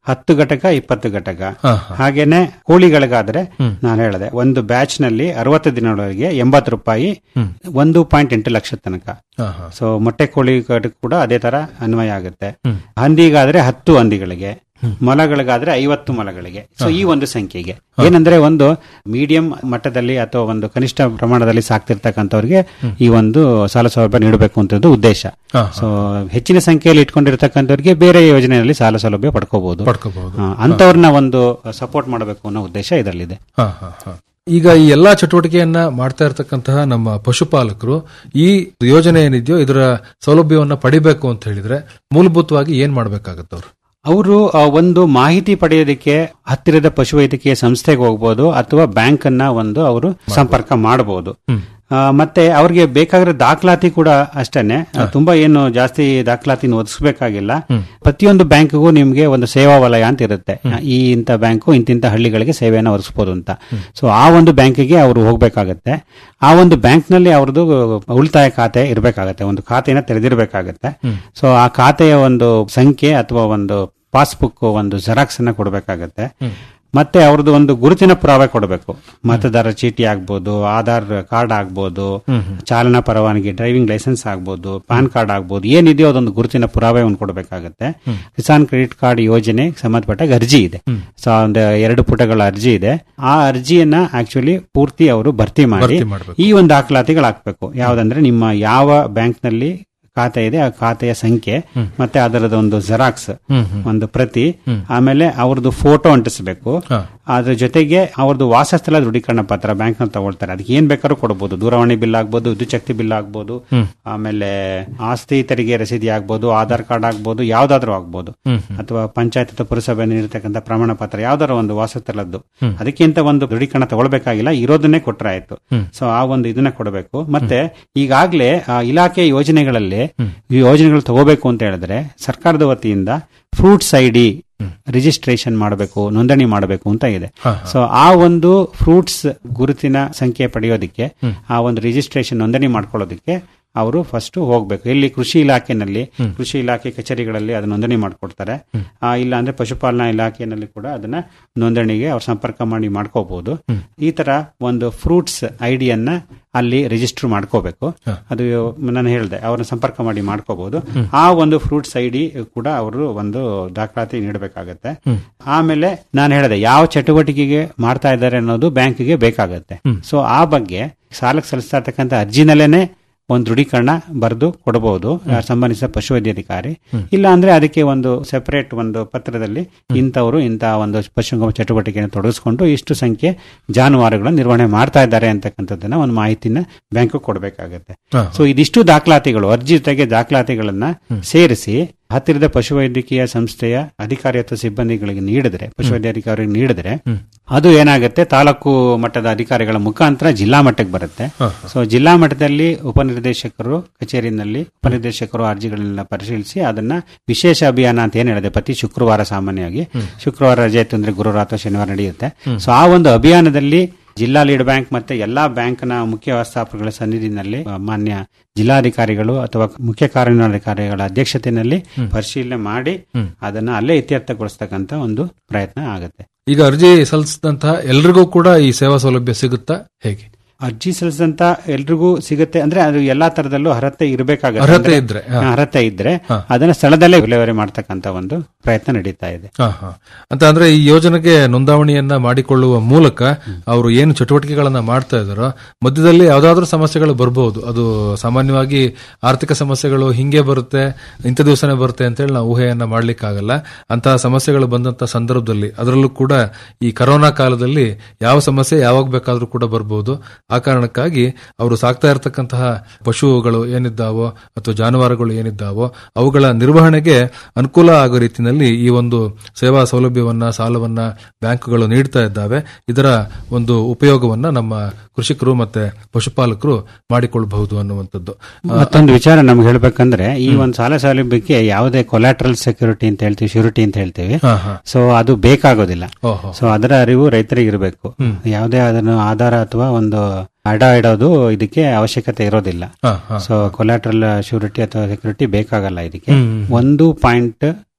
ಹತ್ತು ಘಟಕ ಇಪ್ಪತ್ತು ಘಟಕ ಹಾ, ಹಾಗೇನೆ ಕೋಳಿಗಳಿಗಾದ್ರೆ ನಾನು ಹೇಳಿದೆ ಒಂದು ಬ್ಯಾಚ್ ನಲ್ಲಿ ಅರವತ್ತು ದಿನದವರೆಗೆ ಎಂಬತ್ತು ರೂಪಾಯಿ ಒಂದು ಪಾಯಿಂಟ್ ಎಂಟು ಲಕ್ಷ ತನಕ ಹಾ, ಹಾ. ಸೊ ಮೊಟ್ಟೆ ಕೋಳಿ ಕೂಡ ಅದೇ ತರ ಅನ್ವಯ ಆಗುತ್ತೆ ಹಂದಿಗಾದ್ರೆ ಹತ್ತು ಹಂದಿಗಳಿಗೆ ಮೊಲಗಳಿಗಾದ್ರೆ ಐವತ್ತು ಮೊಲಗಳಿಗೆ ಸೊ ಈ ಒಂದು ಸಂಖ್ಯೆಗೆ ಏನಂದ್ರೆ ಒಂದು ಮೀಡಿಯಂ ಮಟ್ಟದಲ್ಲಿ ಅಥವಾ ಒಂದು ಕನಿಷ್ಠ ಪ್ರಮಾಣದಲ್ಲಿ ಸಾಕ್ತಿರ್ತಕ್ಕಂಥವ್ರಿಗೆ ಈ ಒಂದು ಸಾಲ ಸೌಲಭ್ಯ ನೀಡಬೇಕು ಅಂತದ್ದು ಉದ್ದೇಶ ಹಾ, ಸೊ ಹೆಚ್ಚಿನ ಸಂಖ್ಯೆಯಲ್ಲಿ ಇಟ್ಕೊಂಡಿರ್ತಕ್ಕಂಥವ್ರಿಗೆ ಬೇರೆ ಯೋಜನೆಯಲ್ಲಿ ಸಾಲ ಸೌಲಭ್ಯ ಪಡ್ಕೋಬಹುದು ಪಡ್ಕೋಬಹುದು. ಅಂತವ್ರನ್ನ ಒಂದು ಸಪೋರ್ಟ್ ಮಾಡಬೇಕು ಅನ್ನೋ ಉದ್ದೇಶ ಇದರಲ್ಲಿದೆ ಹಾ, ಹಾ, ಹಾ. ಈಗ ಈ ಎಲ್ಲಾ ಚಟುವಟಿಕೆಯನ್ನ ಮಾಡ್ತಾ ಇರತಕ್ಕಂತಹ ನಮ್ಮ ಪಶುಪಾಲಕರು ಈ ಯೋಜನೆ ಏನಿದೆಯೋ ಇದರ ಸೌಲಭ್ಯವನ್ನ ಪಡಿಬೇಕು ಅಂತ ಹೇಳಿದ್ರೆ ಮೂಲಭೂತವಾಗಿ ಏನ್ ಮಾಡ್ಬೇಕಾಗತ್ತೆ ಅವ್ರು ಅವರು ಆ, ಒಂದು ಮಾಹಿತಿ ಪಡೆಯೋದಕ್ಕೆ ಹತ್ತಿರದ ಪಶುವೈದ್ಯಕೀಯ ಸಂಸ್ಥೆಗೆ ಹೋಗ್ಬೋದು ಅಥವಾ ಬ್ಯಾಂಕ್ ಅನ್ನ ಒಂದು ಅವರು ಸಂಪರ್ಕ ಮಾಡಬಹುದು ಆ, ಮತ್ತೆ ಅವ್ರಿಗೆ ಬೇಕಾಗಿರೋ ದಾಖಲಾತಿ ಕೂಡ ಅಷ್ಟೇನೆ ಆ, ತುಂಬಾ ಏನು ಜಾಸ್ತಿ ದಾಖಲಾತಿನ ಒದಗಿಸಬೇಕಾಗಿಲ್ಲ ಪ್ರತಿಯೊಂದು ಬ್ಯಾಂಕ್ಗೂ ನಿಮ್ಗೆ ಒಂದು ಸೇವಾ ವಲಯ ಅಂತ ಇರುತ್ತೆ ಈ ಇಂಥ ಬ್ಯಾಂಕು ಇಂತಿಂತ ಹಳ್ಳಿಗಳಿಗೆ ಸೇವೆಯನ್ನು ಒದಗಿಸಬಹುದು ಅಂತ ಸೊ ಆ ಒಂದು ಬ್ಯಾಂಕಿಗೆ ಅವರು ಹೋಗ್ಬೇಕಾಗತ್ತೆ ಆ ಒಂದು ಬ್ಯಾಂಕ್ ನಲ್ಲಿ ಅವ್ರದ್ದು ಉಳಿತಾಯ ಖಾತೆ ಇರಬೇಕಾಗತ್ತೆ ಒಂದು ಖಾತೆನ ತೆರೆದಿರಬೇಕಾಗತ್ತೆ ಸೊ ಆ ಖಾತೆಯ ಒಂದು ಸಂಖ್ಯೆ ಅಥವಾ ಒಂದು ಪಾಸ್ಬುಕ್ ಒಂದು ಜೆರಾಕ್ಸ್ ಅನ್ನ ಕೊಡಬೇಕಾಗತ್ತೆ ಮತ್ತೆ ಅವ್ರದ್ದು ಒಂದು ಗುರುತಿನ ಪುರಾವೆ ಕೊಡಬೇಕು ಮತದಾರ ಚೀಟಿ ಆಗ್ಬೋದು ಆಧಾರ್ ಕಾರ್ಡ್ ಆಗ್ಬೋದು ಚಾಲನಾ ಪರವಾನಗಿ ಡ್ರೈವಿಂಗ್ ಲೈಸೆನ್ಸ್ ಆಗ್ಬೋದು ಪಾನ್ ಕಾರ್ಡ್ ಆಗ್ಬೋದು ಏನಿದೆಯೋ ಅದೊಂದು ಗುರುತಿನ ಪುರಾವೆ ಒಂದು ಕೊಡಬೇಕಾಗತ್ತೆ ಕಿಸಾನ್ ಕ್ರೆಡಿಟ್ ಕಾರ್ಡ್ ಯೋಜನೆ ಸಂಬಂಧಪಟ್ಟಾಗ ಅರ್ಜಿ ಇದೆ ಸೊ ಒಂದು ಎರಡು ಪುಟಗಳ ಅರ್ಜಿ ಇದೆ ಆ ಅರ್ಜಿಯನ್ನ ಆಕ್ಚುಲಿ ಪೂರ್ತಿ ಅವರು ಭರ್ತಿ ಮಾಡಿ ಭರ್ತಿ ಮಾಡ್ಬೇಕು. ಈ ಒಂದು ದಾಖಲಾತಿಗಳು ಹಾಕ್ಬೇಕು ಯಾವ್ದಂದ್ರೆ ನಿಮ್ಮ ಯಾವ ಬ್ಯಾಂಕ್ ನಲ್ಲಿ ಖಾತೆ ಇದೆ ಆ ಖಾತೆಯ ಸಂಖ್ಯೆ ಮತ್ತೆ ಅದರದ ಒಂದು ಜೆರಾಕ್ಸ್ ಹ್ಮ್, ಹ್ಮ್. ಒಂದು ಪ್ರತಿ ಆಮೇಲೆ ಅವ್ರದ್ದು ಫೋಟೋ ಅಂಟಿಸಬೇಕು ಅದ್ರ ಜೊತೆಗೆ ಅವ್ರದ್ದು ವಾಸಸ್ಥಳ ದೃಢೀಕರಣ ಪತ್ರ ಬ್ಯಾಂಕ್ ನಲ್ಲಿ ತಗೊಳ್ತಾರೆ ಅದಕ್ಕೆ ಏನ್ ಬೇಕಾದ್ರೂ ಕೊಡಬಹುದು ದೂರವಾಣಿ ಬಿಲ್ ಆಗ್ಬೋದು ವಿದ್ಯುತ್ ಶಕ್ತಿ ಬಿಲ್ ಆಗ್ಬೋದು ಹ್ಮ್. ಆಮೇಲೆ ಆಸ್ತಿ ತೆರಿಗೆ ರಸೀದಿ ಆಗ್ಬೋದು ಆಧಾರ್ ಕಾರ್ಡ್ ಆಗ್ಬೋದು ಯಾವ್ದಾದ್ರು ಆಗ್ಬೋದು ಹ್ಮ್, ಅಥವಾ ಪಂಚಾಯತ್ ಅಥವಾ ಪುರಸಭೆ ನೀಡಿರ್ತಕ್ಕಂಥ ಪ್ರಮಾಣ ಪತ್ರ ಯಾವ್ದಾರ ಒಂದು ವಾಸಸ್ಥಳದ್ದು ಹ್ಮ್. ಅದಕ್ಕಿಂತ ಒಂದು ದೃಢೀಕರಣ ತಗೊಳ್ಬೇಕಾಗಿಲ್ಲ ಇರೋದನ್ನೇ ಕೊಟ್ರೆ ಆಯ್ತು ಹ್ಮ್. ಸೊ ಆ ಒಂದು ಇದನ್ನ ಕೊಡಬೇಕು ಮತ್ತೆ ಈಗಾಗಲೇ ಆ ಇಲಾಖೆ ಯೋಜನೆಗಳಲ್ಲಿ ಈ ಯೋಜನೆಗಳು ತಗೋಬೇಕು ಅಂತ ಹೇಳಿದ್ರೆ ಸರ್ಕಾರದ ವತಿಯಿಂದ ಫ್ರೂಟ್ಸ್ ಐಡಿ ರಿಜಿಸ್ಟ್ರೇಷನ್ ಮಾಡಬೇಕು ನೋಂದಣಿ ಮಾಡಬೇಕು ಅಂತ ಇದೆ ಹಾ, ಸೊ ಆ ಒಂದು ಫ್ರೂಟ್ಸ್ ಗುರುತಿನ ಸಂಖ್ಯೆ ಪಡೆಯೋದಕ್ಕೆ ಆ ಒಂದು ರಿಜಿಸ್ಟ್ರೇಷನ್ ನೋಂದಣಿ ಮಾಡ್ಕೊಳ್ಳೋದಕ್ಕೆ ಅವರು ಫಸ್ಟ್ ಹೋಗ್ಬೇಕು ಇಲ್ಲಿ ಕೃಷಿ ಇಲಾಖೆನಲ್ಲಿ ಕೃಷಿ ಇಲಾಖೆ ಕಚೇರಿಗಳಲ್ಲಿ ಅದನ್ನ ನೋಂದಣಿ ಮಾಡ್ಕೊಡ್ತಾರೆ ಆ, ಇಲ್ಲ ಅಂದ್ರೆ ಪಶುಪಾಲನಾ ಇಲಾಖೆಯಲ್ಲಿ ಕೂಡ ಅದನ್ನ ನೋಂದಣಿಗೆ ಅವ್ರು ಸಂಪರ್ಕ ಮಾಡಿ ಮಾಡ್ಕೋಬಹುದು ಈ ತರ ಒಂದು ಫ್ರೂಟ್ಸ್ ಐಡಿಯನ್ನ ಅಲ್ಲಿ ರಿಜಿಸ್ಟರ್ ಮಾಡ್ಕೋಬೇಕು ಅದು ನಾನು ಹೇಳಿದೆ ಅವ್ರನ್ನ ಸಂಪರ್ಕ ಮಾಡಿ ಮಾಡ್ಕೋಬಹುದು ಆ ಒಂದು ಫ್ರೂಟ್ಸ್ ಐಡಿ ಕೂಡ ಅವರು ಒಂದು ದಾಖಲಾತಿ ನೀಡಬೇಕಾಗತ್ತೆ ಆಮೇಲೆ ನಾನು ಹೇಳಿದೆ ಯಾವ ಚಟುವಟಿಕೆಗೆ ಮಾಡ್ತಾ ಇದ್ದಾರೆ ಅನ್ನೋದು ಬ್ಯಾಂಕಿಗೆ ಬೇಕಾಗತ್ತೆ ಸೊ ಆ ಬಗ್ಗೆ ಸಾಲಕ್ಕೆ ಸಲ್ಲಿಸ್ತಾ ಇರ್ತಕ್ಕಂಥ ಅರ್ಜಿನಲ್ಲೇನೆ ಒಂದು ದೃಢೀಕರಣ ಬರೆದು ಕೊಡಬಹುದು ಸಂಬಂಧಿಸಿದ ಪಶುವೈದ್ಯಾಧಿಕಾರಿ ಇಲ್ಲ ಅಂದ್ರೆ ಅದಕ್ಕೆ ಒಂದು ಸೆಪರೇಟ್ ಒಂದು ಪತ್ರದಲ್ಲಿ ಇಂಥವರು ಇಂತಹ ಒಂದು ಪಶುಗಮ ಚಟುವಟಿಕೆಯನ್ನು ತೊಡಗಿಸ್ಕೊಂಡು ಇಷ್ಟು ಸಂಖ್ಯೆ ಜಾನುವಾರುಗಳನ್ನು ನಿರ್ವಹಣೆ ಮಾಡ್ತಾ ಇದ್ದಾರೆ ಅಂತಕ್ಕಂಥದ್ದನ್ನ ಒಂದು ಮಾಹಿತಿನ ಬ್ಯಾಂಕ್ ಕೊಡಬೇಕಾಗತ್ತೆ ಹಾ. ಸೊ ಇದಿಷ್ಟು ದಾಖಲಾತಿಗಳು ಅರ್ಜಿ ಜೊತೆಗೆ ದಾಖಲಾತಿಗಳನ್ನ ಸೇರಿಸಿ ಹತ್ತಿರದ ಪಶುವೈದ್ಯಕೀಯ ಸಂಸ್ಥೆಯ ಅಧಿಕಾರಿ ಅಥವಾ ಸಿಬ್ಬಂದಿಗಳಿಗೆ ನೀಡಿದ್ರೆ ಪಶುವೈದ್ಯಾಧಿಕಾರಿಗೆ ನೀಡಿದ್ರೆ ಅದು ಏನಾಗುತ್ತೆ ತಾಲೂಕು ಮಟ್ಟದ ಅಧಿಕಾರಿಗಳ ಮುಖಾಂತರ ಜಿಲ್ಲಾ ಮಟ್ಟಕ್ಕೆ ಬರುತ್ತೆ ಸೊ ಜಿಲ್ಲಾ ಮಟ್ಟದಲ್ಲಿ ಉಪನಿರ್ದೇಶಕರು ಕಚೇರಿನಲ್ಲಿ ಉಪನಿರ್ದೇಶಕರು ಅರ್ಜಿಗಳನ್ನ ಪರಿಶೀಲಿಸಿ ಅದನ್ನ ವಿಶೇಷ ಅಭಿಯಾನ ಅಂತ ಏನ್ ಹೇಳಿದೆ ಪ್ರತಿ ಶುಕ್ರವಾರ ಸಾಮಾನ್ಯವಾಗಿ ಶುಕ್ರವಾರ ರಜೆ ಇತ್ತು ಅಂದ್ರೆ ಗುರುವಾರ ಅಥವಾ ಶನಿವಾರ ನಡೆಯುತ್ತೆ ಸೊ ಆ ಒಂದು ಅಭಿಯಾನದಲ್ಲಿ ಜಿಲ್ಲಾ ಲೀಡ್ ಬ್ಯಾಂಕ್ ಮತ್ತೆ ಎಲ್ಲಾ ಬ್ಯಾಂಕ್ನ ಮುಖ್ಯ ವ್ಯವಸ್ಥಾಪಕರ ಸನ್ನಿಧಿನಲ್ಲಿ ಆ, ಮಾನ್ಯ ಜಿಲ್ಲಾಧಿಕಾರಿಗಳು ಅಥವಾ ಮುಖ್ಯ ಕಾರ್ಯನಿರ್ವಹಣಾಧಿಕಾರಿಗಳ ಅಧ್ಯಕ್ಷತೆಯಲ್ಲಿ ಪರಿಶೀಲನೆ ಮಾಡಿ ಅದನ್ನ ಅಲ್ಲೇ ಇತ್ಯರ್ಥಗೊಳಿಸ್ತಕ್ಕಂತ ಒಂದು ಪ್ರಯತ್ನ ಆಗುತ್ತೆ ಈಗ ಅರ್ಜಿ ಸಲ್ಲಿಸಿದಂತಹ ಎಲ್ರಿಗೂ ಕೂಡ ಈ ಸೇವಾ ಸೌಲಭ್ಯ ಸಿಗುತ್ತಾ ಹೇಗೆ ಅರ್ಜಿ ಸಲ್ಲಿಸಿದಂತ ಎಲ್ರಿಗೂ ಸಿಗುತ್ತೆ ಅಂದ್ರೆ ಅದು ಎಲ್ಲಾ ತರದಲ್ಲೂ ಅರ್ಹತೆ ಇರಬೇಕಾಗುತ್ತೆ ಅರ್ಹತೆ ಅಂದ್ರೆ, ಇದ್ರೆ, ಹಾ. ಹಾ, ಅರ್ಹತೆ ಇದ್ರೆ ಅದನ್ನ ಸ್ಥಳದಲ್ಲೇ ವಿಲೇವಾರಿ ಮಾಡ್ತಕ್ಕಂತ ಒಂದು ಪ್ರಯತ್ನ ನಡೀತಾ ಇದೆ ಹಾ, ಹಾ. ಅಂತ ಅಂದ್ರೆ ಈ ಯೋಜನೆಗೆ ನೋಂದಾವಣಿಯನ್ನ ಮಾಡಿಕೊಳ್ಳುವ ಮೂಲಕ ಅವರು ಏನು ಚಟುವಟಿಕೆಗಳನ್ನ ಮಾಡ್ತಾ ಇದಾರೋ ಮಧ್ಯದಲ್ಲಿ ಯಾವ್ದಾದ್ರು ಸಮಸ್ಯೆಗಳು ಬರಬಹುದು ಅದು ಸಾಮಾನ್ಯವಾಗಿ ಆರ್ಥಿಕ ಸಮಸ್ಯೆಗಳು ಹಿಂಗೆ ಬರುತ್ತೆ ಇಂಥ ದಿವಸನೇ ಬರುತ್ತೆ ಅಂತ ಹೇಳಿ ನಾವು ಊಹೆಯನ್ನ ಮಾಡ್ಲಿಕ್ಕಾಗಲ್ಲ ಅಂತಹ ಸಮಸ್ಯೆಗಳು ಬಂದಂತ ಸಂದರ್ಭದಲ್ಲಿ ಅದರಲ್ಲೂ ಕೂಡ ಈ ಕರೋನಾ ಕಾಲದಲ್ಲಿ ಯಾವ ಸಮಸ್ಯೆ ಯಾವಾಗ ಬೇಕಾದ್ರೂ ಕೂಡ ಬರಬಹುದು ಆ ಕಾರಣಕ್ಕಾಗಿ ಅವರು ಸಾಕ್ತಾ ಇರತಕ್ಕಂತಹ ಪಶುಗಳು ಏನಿದ್ದಾವೋ ಅಥವಾ ಜಾನುವಾರುಗಳು ಏನಿದ್ದಾವೋ ಅವುಗಳ ನಿರ್ವಹಣೆಗೆ ಅನುಕೂಲ ಆಗೋ ರೀತಿಯಲ್ಲಿ ಈ ಒಂದು ಸೇವಾ ಸೌಲಭ್ಯವನ್ನ ಸಾಲವನ್ನ ಬ್ಯಾಂಕ್ಗಳು ನೀಡ್ತಾ ಇದ್ದಾವೆ ಇದರ ಒಂದು ಉಪಯೋಗವನ್ನ ನಮ್ಮ ಕೃಷಿಕರು ಮತ್ತೆ ಪಶುಪಾಲಕರು ಮಾಡಿಕೊಳ್ಳಬಹುದು ಅನ್ನುವಂಥದ್ದು ಮತ್ತೊಂದು ವಿಚಾರ ನಮ್ಗೆ ಹೇಳ್ಬೇಕಂದ್ರೆ ಈ ಒಂದು ಸಾಲ ಸೌಲಭ್ಯಕ್ಕೆ ಯಾವುದೇ ಕೊಲಾಟ್ರಲ್ ಸೆಕ್ಯೂರಿಟಿ ಅಂತ ಹೇಳ್ತೀವಿ ಶ್ಯೂರಿಟಿ ಅಂತ ಹೇಳ್ತೀವಿ ಹಾ, ಹಾ. ಸೊ ಅದು ಬೇಕಾಗೋದಿಲ್ಲ ಓಹೋ. ಸೊ ಅದರ ಅರಿವು ರೈತರಿಗೆ ಇರಬೇಕು ಯಾವುದೇ ಅದನ್ನು ಆಧಾರ ಅಥವಾ ಒಂದು ಅಡ ಇಡೋದು ಇದಕ್ಕೆ ಅವಶ್ಯಕತೆ ಇರೋದಿಲ್ಲ ಹಾ, ಹಾ. ಸೊ ಕೊಲಾಟ್ರಲ್ ಶ್ಯೂರಿಟಿ ಅಥವಾ ಸೆಕ್ಯೂರಿಟಿ ಬೇಕಾಗಲ್ಲ ಇದಕ್ಕೆ ಹ್ಮ್. ಒಂದು ಪಾಯಿಂಟ್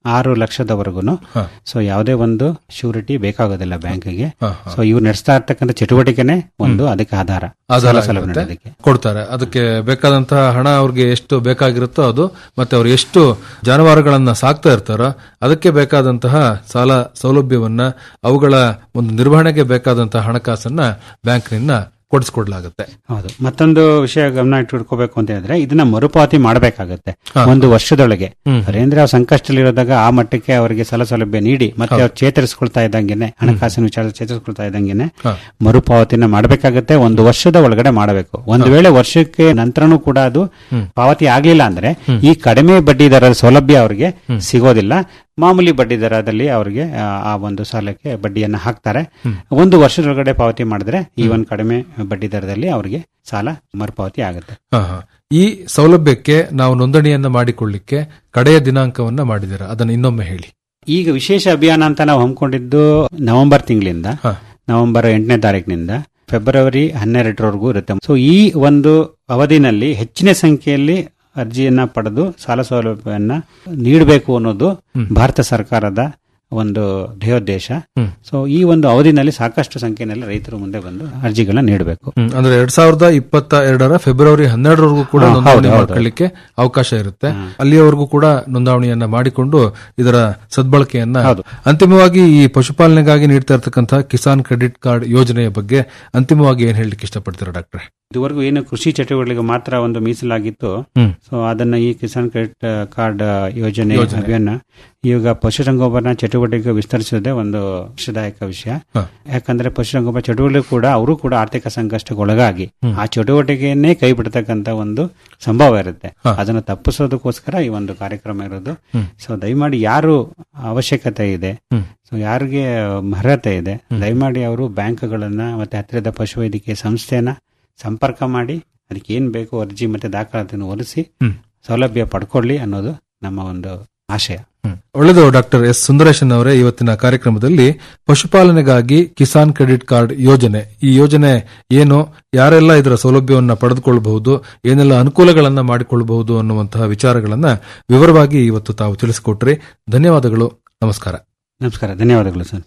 ಆರು ಲಕ್ಷದವರೆಗೂ ಸೊ ಯಾವುದೇ ಒಂದು ಶ್ಯೂರಿಟಿ ಬೇಕಾಗೋದಿಲ್ಲ ಬ್ಯಾಂಕಿಗೆ ಹಾ, ಸೊ ಇವ್ರು ನಡೆಸ್ತಾ ಇರ್ತಕ್ಕಂಥ ಚಟುವಟಿಕೆನೆ ಒಂದು ಅದಕ್ಕೆ ಆಧಾರ ಆಧಾರ ಸಾಲ ಸೌಲಭ್ಯ ಆಗಿರುತ್ತೆ. ನೀಡೋದಕ್ಕೆ. ಕೊಡ್ತಾರೆ ಅದಕ್ಕೆ ಬೇಕಾದಂತಹ ಹಣ ಅವ್ರಿಗೆ ಎಷ್ಟು ಬೇಕಾಗಿರುತ್ತೋ ಅದು ಮತ್ತೆ ಅವ್ರು ಎಷ್ಟು ಜಾನುವಾರುಗಳನ್ನ ಸಾಕ್ತಾ ಇರ್ತಾರೋ ಅದಕ್ಕೆ ಬೇಕಾದಂತಹ ಸಾಲ ಸೌಲಭ್ಯವನ್ನ ಅವುಗಳ ಒಂದು ನಿರ್ವಹಣೆಗೆ ಬೇಕಾದಂತಹ ಹಣಕಾಸನ್ನ ಬ್ಯಾಂಕ್ನಿಂದ ಕೊಡಿಸ್ಕೊಡ್ಲಾಗುತ್ತೆ ಹೌದು ಮತ್ತೊಂದು ವಿಷಯ ಗಮನ ಇಟ್ಕೊಳ್ಬೇಕು ಅಂತ ಹೇಳಿದ್ರೆ ಇದನ್ನ ಮರುಪಾವತಿ ಮಾಡಬೇಕಾಗತ್ತೆ ಹಾ. ಒಂದು ವರ್ಷದೊಳಗೆ ಹ್ಮ್. ಅಂದ್ರೆ ಅವ್ರು ಸಂಕಷ್ಟದಲ್ಲಿರೋದಾಗ ಆ ಮಟ್ಟಕ್ಕೆ ಅವರಿಗೆ ಸಾಲ ಸೌಲಭ್ಯ ನೀಡಿ ಮತ್ತೆ ಹೌದು. ಅವ್ರು ಚೇತರಿಸ್ಕೊಳ್ತಾ ಇದ್ದಂಗೆನೆ ಹಣಕಾಸಿನ ವಿಚಾರ ಚೇತರಿಸ್ಕೊಳ್ತಾ ಇದ್ದಂಗೆನೆ ಹಾ. ಮರುಪಾವತಿನ ಮಾಡಬೇಕಾಗತ್ತೆ ಒಂದು ವರ್ಷದ ಒಳಗಡೆ ಮಾಡಬೇಕು ಒಂದು ವೇಳೆ ವರ್ಷಕ್ಕೆ ನಂತರನೂ ಕೂಡ ಅದು ಹ್ಮ್. ಪಾವತಿ ಆಗ್ಲಿಲ್ಲ ಅಂದ್ರೆ ಹ್ಮ್. ಈ ಕಡಿಮೆ ಬಡ್ಡಿ ದರದ ಸೌಲಭ್ಯ ಅವರಿಗೆ ಹ್ಮ್. ಸಿಗೋದಿಲ್ಲ ಮಾಮೂಲಿ ಬಡ್ಡಿ ದರದಲ್ಲಿ ಅವರಿಗೆ ಆ, ಆ ಒಂದು ಸಾಲಕ್ಕೆ ಬಡ್ಡಿಯನ್ನ ಹಾಕ್ತಾರೆ ಹ್ಮ್. ಒಂದು ವರ್ಷದೊಳಗಡೆ ಪಾವತಿ ಮಾಡಿದ್ರೆ ಈ ಒಂದು ಕಡಿಮೆ ಬಡ್ಡಿ ದರದಲ್ಲಿ ಅವರಿಗೆ ಸಾಲ ಮರುಪಾವತಿ ಆಗುತ್ತೆ ಹಾ, ಹಾ. ಈ ಸೌಲಭ್ಯಕ್ಕೆ ನಾವು ನೋಂದಣಿಯನ್ನ ಮಾಡಿಕೊಳ್ಳಿಕ್ಕೆ ಕಡೆಯ ದಿನಾಂಕವನ್ನ ಮಾಡಿದ್ದೀರಾ ಅದನ್ನ ಇನ್ನೊಮ್ಮೆ ಹೇಳಿ ಈಗ ವಿಶೇಷ ಅಭಿಯಾನ ಅಂತ ನಾವು ಹಮ್ಮಿಕೊಂಡಿದ್ದು ನವೆಂಬರ್ ತಿಂಗಳಿಂದ ನವೆಂಬರ್ ಎಂಟನೇ ತಾರೀಕಿನಿಂದ ಫೆಬ್ರವರಿ ಹನ್ನೆರಡರವರೆಗೂ ಇರುತ್ತೆ ಸೊ ಈ ಒಂದು ಅವಧಿನಲ್ಲಿ ಹೆಚ್ಚಿನ ಸಂಖ್ಯೆಯಲ್ಲಿ ಅರ್ಜಿಯನ್ನ ಪಡೆದು ಸಾಲ ಸೌಲಭ್ಯವನ್ನ ನೀಡಬೇಕು ಅನ್ನೋದು ಭಾರತ ಸರ್ಕಾರದ ಒಂದು ಧ್ಯೇಯೋದ್ದೇಶ ಹ್ಮ್. ಸೊ ಈ ಒಂದು ಅವಧಿನಲ್ಲಿ ಸಾಕಷ್ಟು ಸಂಖ್ಯೆಯಲ್ಲಿ ರೈತರು ಮುಂದೆ ಬಂದು ಅರ್ಜಿಗಳನ್ನ ನೀಡಬೇಕು ಹ್ಮ್. ಅಂದ್ರೆ ಎರಡ್ ಸಾವಿರದ ಇಪ್ಪತ್ತ ಎರಡರ ಫೆಬ್ರವರಿ ಹನ್ನೆರಡರವರೆಗೂ ಕೂಡ ಹಾ, ನೋಂದಣಿ ಹೌದು, ಹೌದು. ಮಾಡ್ಕೊಳ್ಳಿಕ್ಕೆ ಅವಕಾಶ ಇರುತ್ತೆ ಅಲ್ಲಿಯವರೆಗೂ ಕೂಡ ನೋಂದಣಿಯನ್ನ ಮಾಡಿಕೊಂಡು ಇದರ ಸದ್ಬಳಕೆಯನ್ನ ಅಂತಿಮವಾಗಿ ಈ ಪಶುಪಾಲನೆಗಾಗಿ ನೀಡ್ತಾ ಇರತಕ್ಕಂತಹ ಕಿಸಾನ್ ಕ್ರೆಡಿಟ್ ಕಾರ್ಡ್ ಯೋಜನೆಯ ಬಗ್ಗೆ ಅಂತಿಮವಾಗಿ ಏನ್ ಹೇಳಲಿಕ್ಕೆ ಇಷ್ಟಪಡ್ತೀರಾ ಡಾಕ್ಟ್ರೆ ಇದುವರೆಗೂ ಏನು ಕೃಷಿ ಚಟುವಟಿಕೆಗೆ ಮಾತ್ರ ಒಂದು ಮೀಸಲಾಗಿತ್ತು ಹ್ಮ್. ಸೊ ಅದನ್ನ ಈ ಕಿಸಾನ್ ಕ್ರೆಡಿಟ್ ಕಾರ್ಡ್ ಯೋಜನೆ ಯೋಜನೆ. ಅಭಿಯಾನ ಈಗ ಪಶುಸಂಗೋಪನಾ ಚಟುವಟಿಕೆ ವಿಸ್ತರಿಸೋದೇ ಒಂದು ಹರ್ಷದಾಯಕ ವಿಷಯ ಹ. ಯಾಕಂದ್ರೆ ಪಶುಸಂಗೋಪನಾ ಚಟುವಟಿಕೆ ಕೂಡ ಅವರು ಕೂಡ ಆರ್ಥಿಕ ಸಂಕಷ್ಟಕ್ಕೆ ಒಳಗಾಗಿ ಹ್ಮ್. ಆ ಚಟುವಟಿಕೆಯನ್ನೇ ಕೈ ಬಿಡ್ತಕ್ಕಂತ ಒಂದು ಸಂಭವ ಇರುತ್ತೆ ಹ. ಅದನ್ನು ತಪ್ಪಿಸೋದಕ್ಕೋಸ್ಕರ ಈ ಒಂದು ಕಾರ್ಯಕ್ರಮ ಇರೋದು ಹ್ಮ್. ಸೊ ದಯಮಾಡಿ ಯಾರು ಅವಶ್ಯಕತೆ ಇದೆ ಹ್ಮ್. ಸೊ ಯಾರಿಗೆ ಅರ್ಹತೆ ಇದೆ ದಯಮಾಡಿ ಅವರು ಬ್ಯಾಂಕ್ಗಳನ್ನ ಮತ್ತೆ ಹತ್ತಿರದ ಪಶುವೈದ್ಯಕೀಯ ಸಂಸ್ಥೆನ ಸಂಪರ್ಕ ಮಾಡಿ ಅದಕ್ಕೆ ಏನ್ ಬೇಕು ಅರ್ಜಿ ಮತ್ತೆ ದಾಖಲಾತಿಯನ್ನು ಒಲಿಸಿ ಹ್ಮ್. ಸೌಲಭ್ಯ ಪಡ್ಕೊಳ್ಳಿ ಅನ್ನೋದು ನಮ್ಮ ಒಂದು ಆಶಯ ಒಳ್ಳೆಯದು ಡಾಕ್ಟರ್ ಎಸ್ ಸುಂದರೇಶನ್ ಅವರೇ ಇವತ್ತಿನ ಕಾರ್ಯಕ್ರಮದಲ್ಲಿ ಪಶುಪಾಲನೆಗಾಗಿ ಕಿಸಾನ್ ಕ್ರೆಡಿಟ್ ಕಾರ್ಡ್ ಯೋಜನೆ ಈ ಯೋಜನೆ ಏನು ಯಾರೆಲ್ಲ ಇದರ ಸೌಲಭ್ಯವನ್ನು ಪಡೆದುಕೊಳ್ಳಬಹುದು ಏನೆಲ್ಲ ಅನುಕೂಲಗಳನ್ನ ಮಾಡಿಕೊಳ್ಳಬಹುದು ಅನ್ನುವಂತಹ ವಿಚಾರಗಳನ್ನ ವಿವರವಾಗಿ ಇವತ್ತು ತಾವು ತಿಳಿಸಿಕೊಟ್ರಿ ಧನ್ಯವಾದಗಳು ನಮಸ್ಕಾರ ನಮಸ್ಕಾರ ಧನ್ಯವಾದಗಳು ಸರ್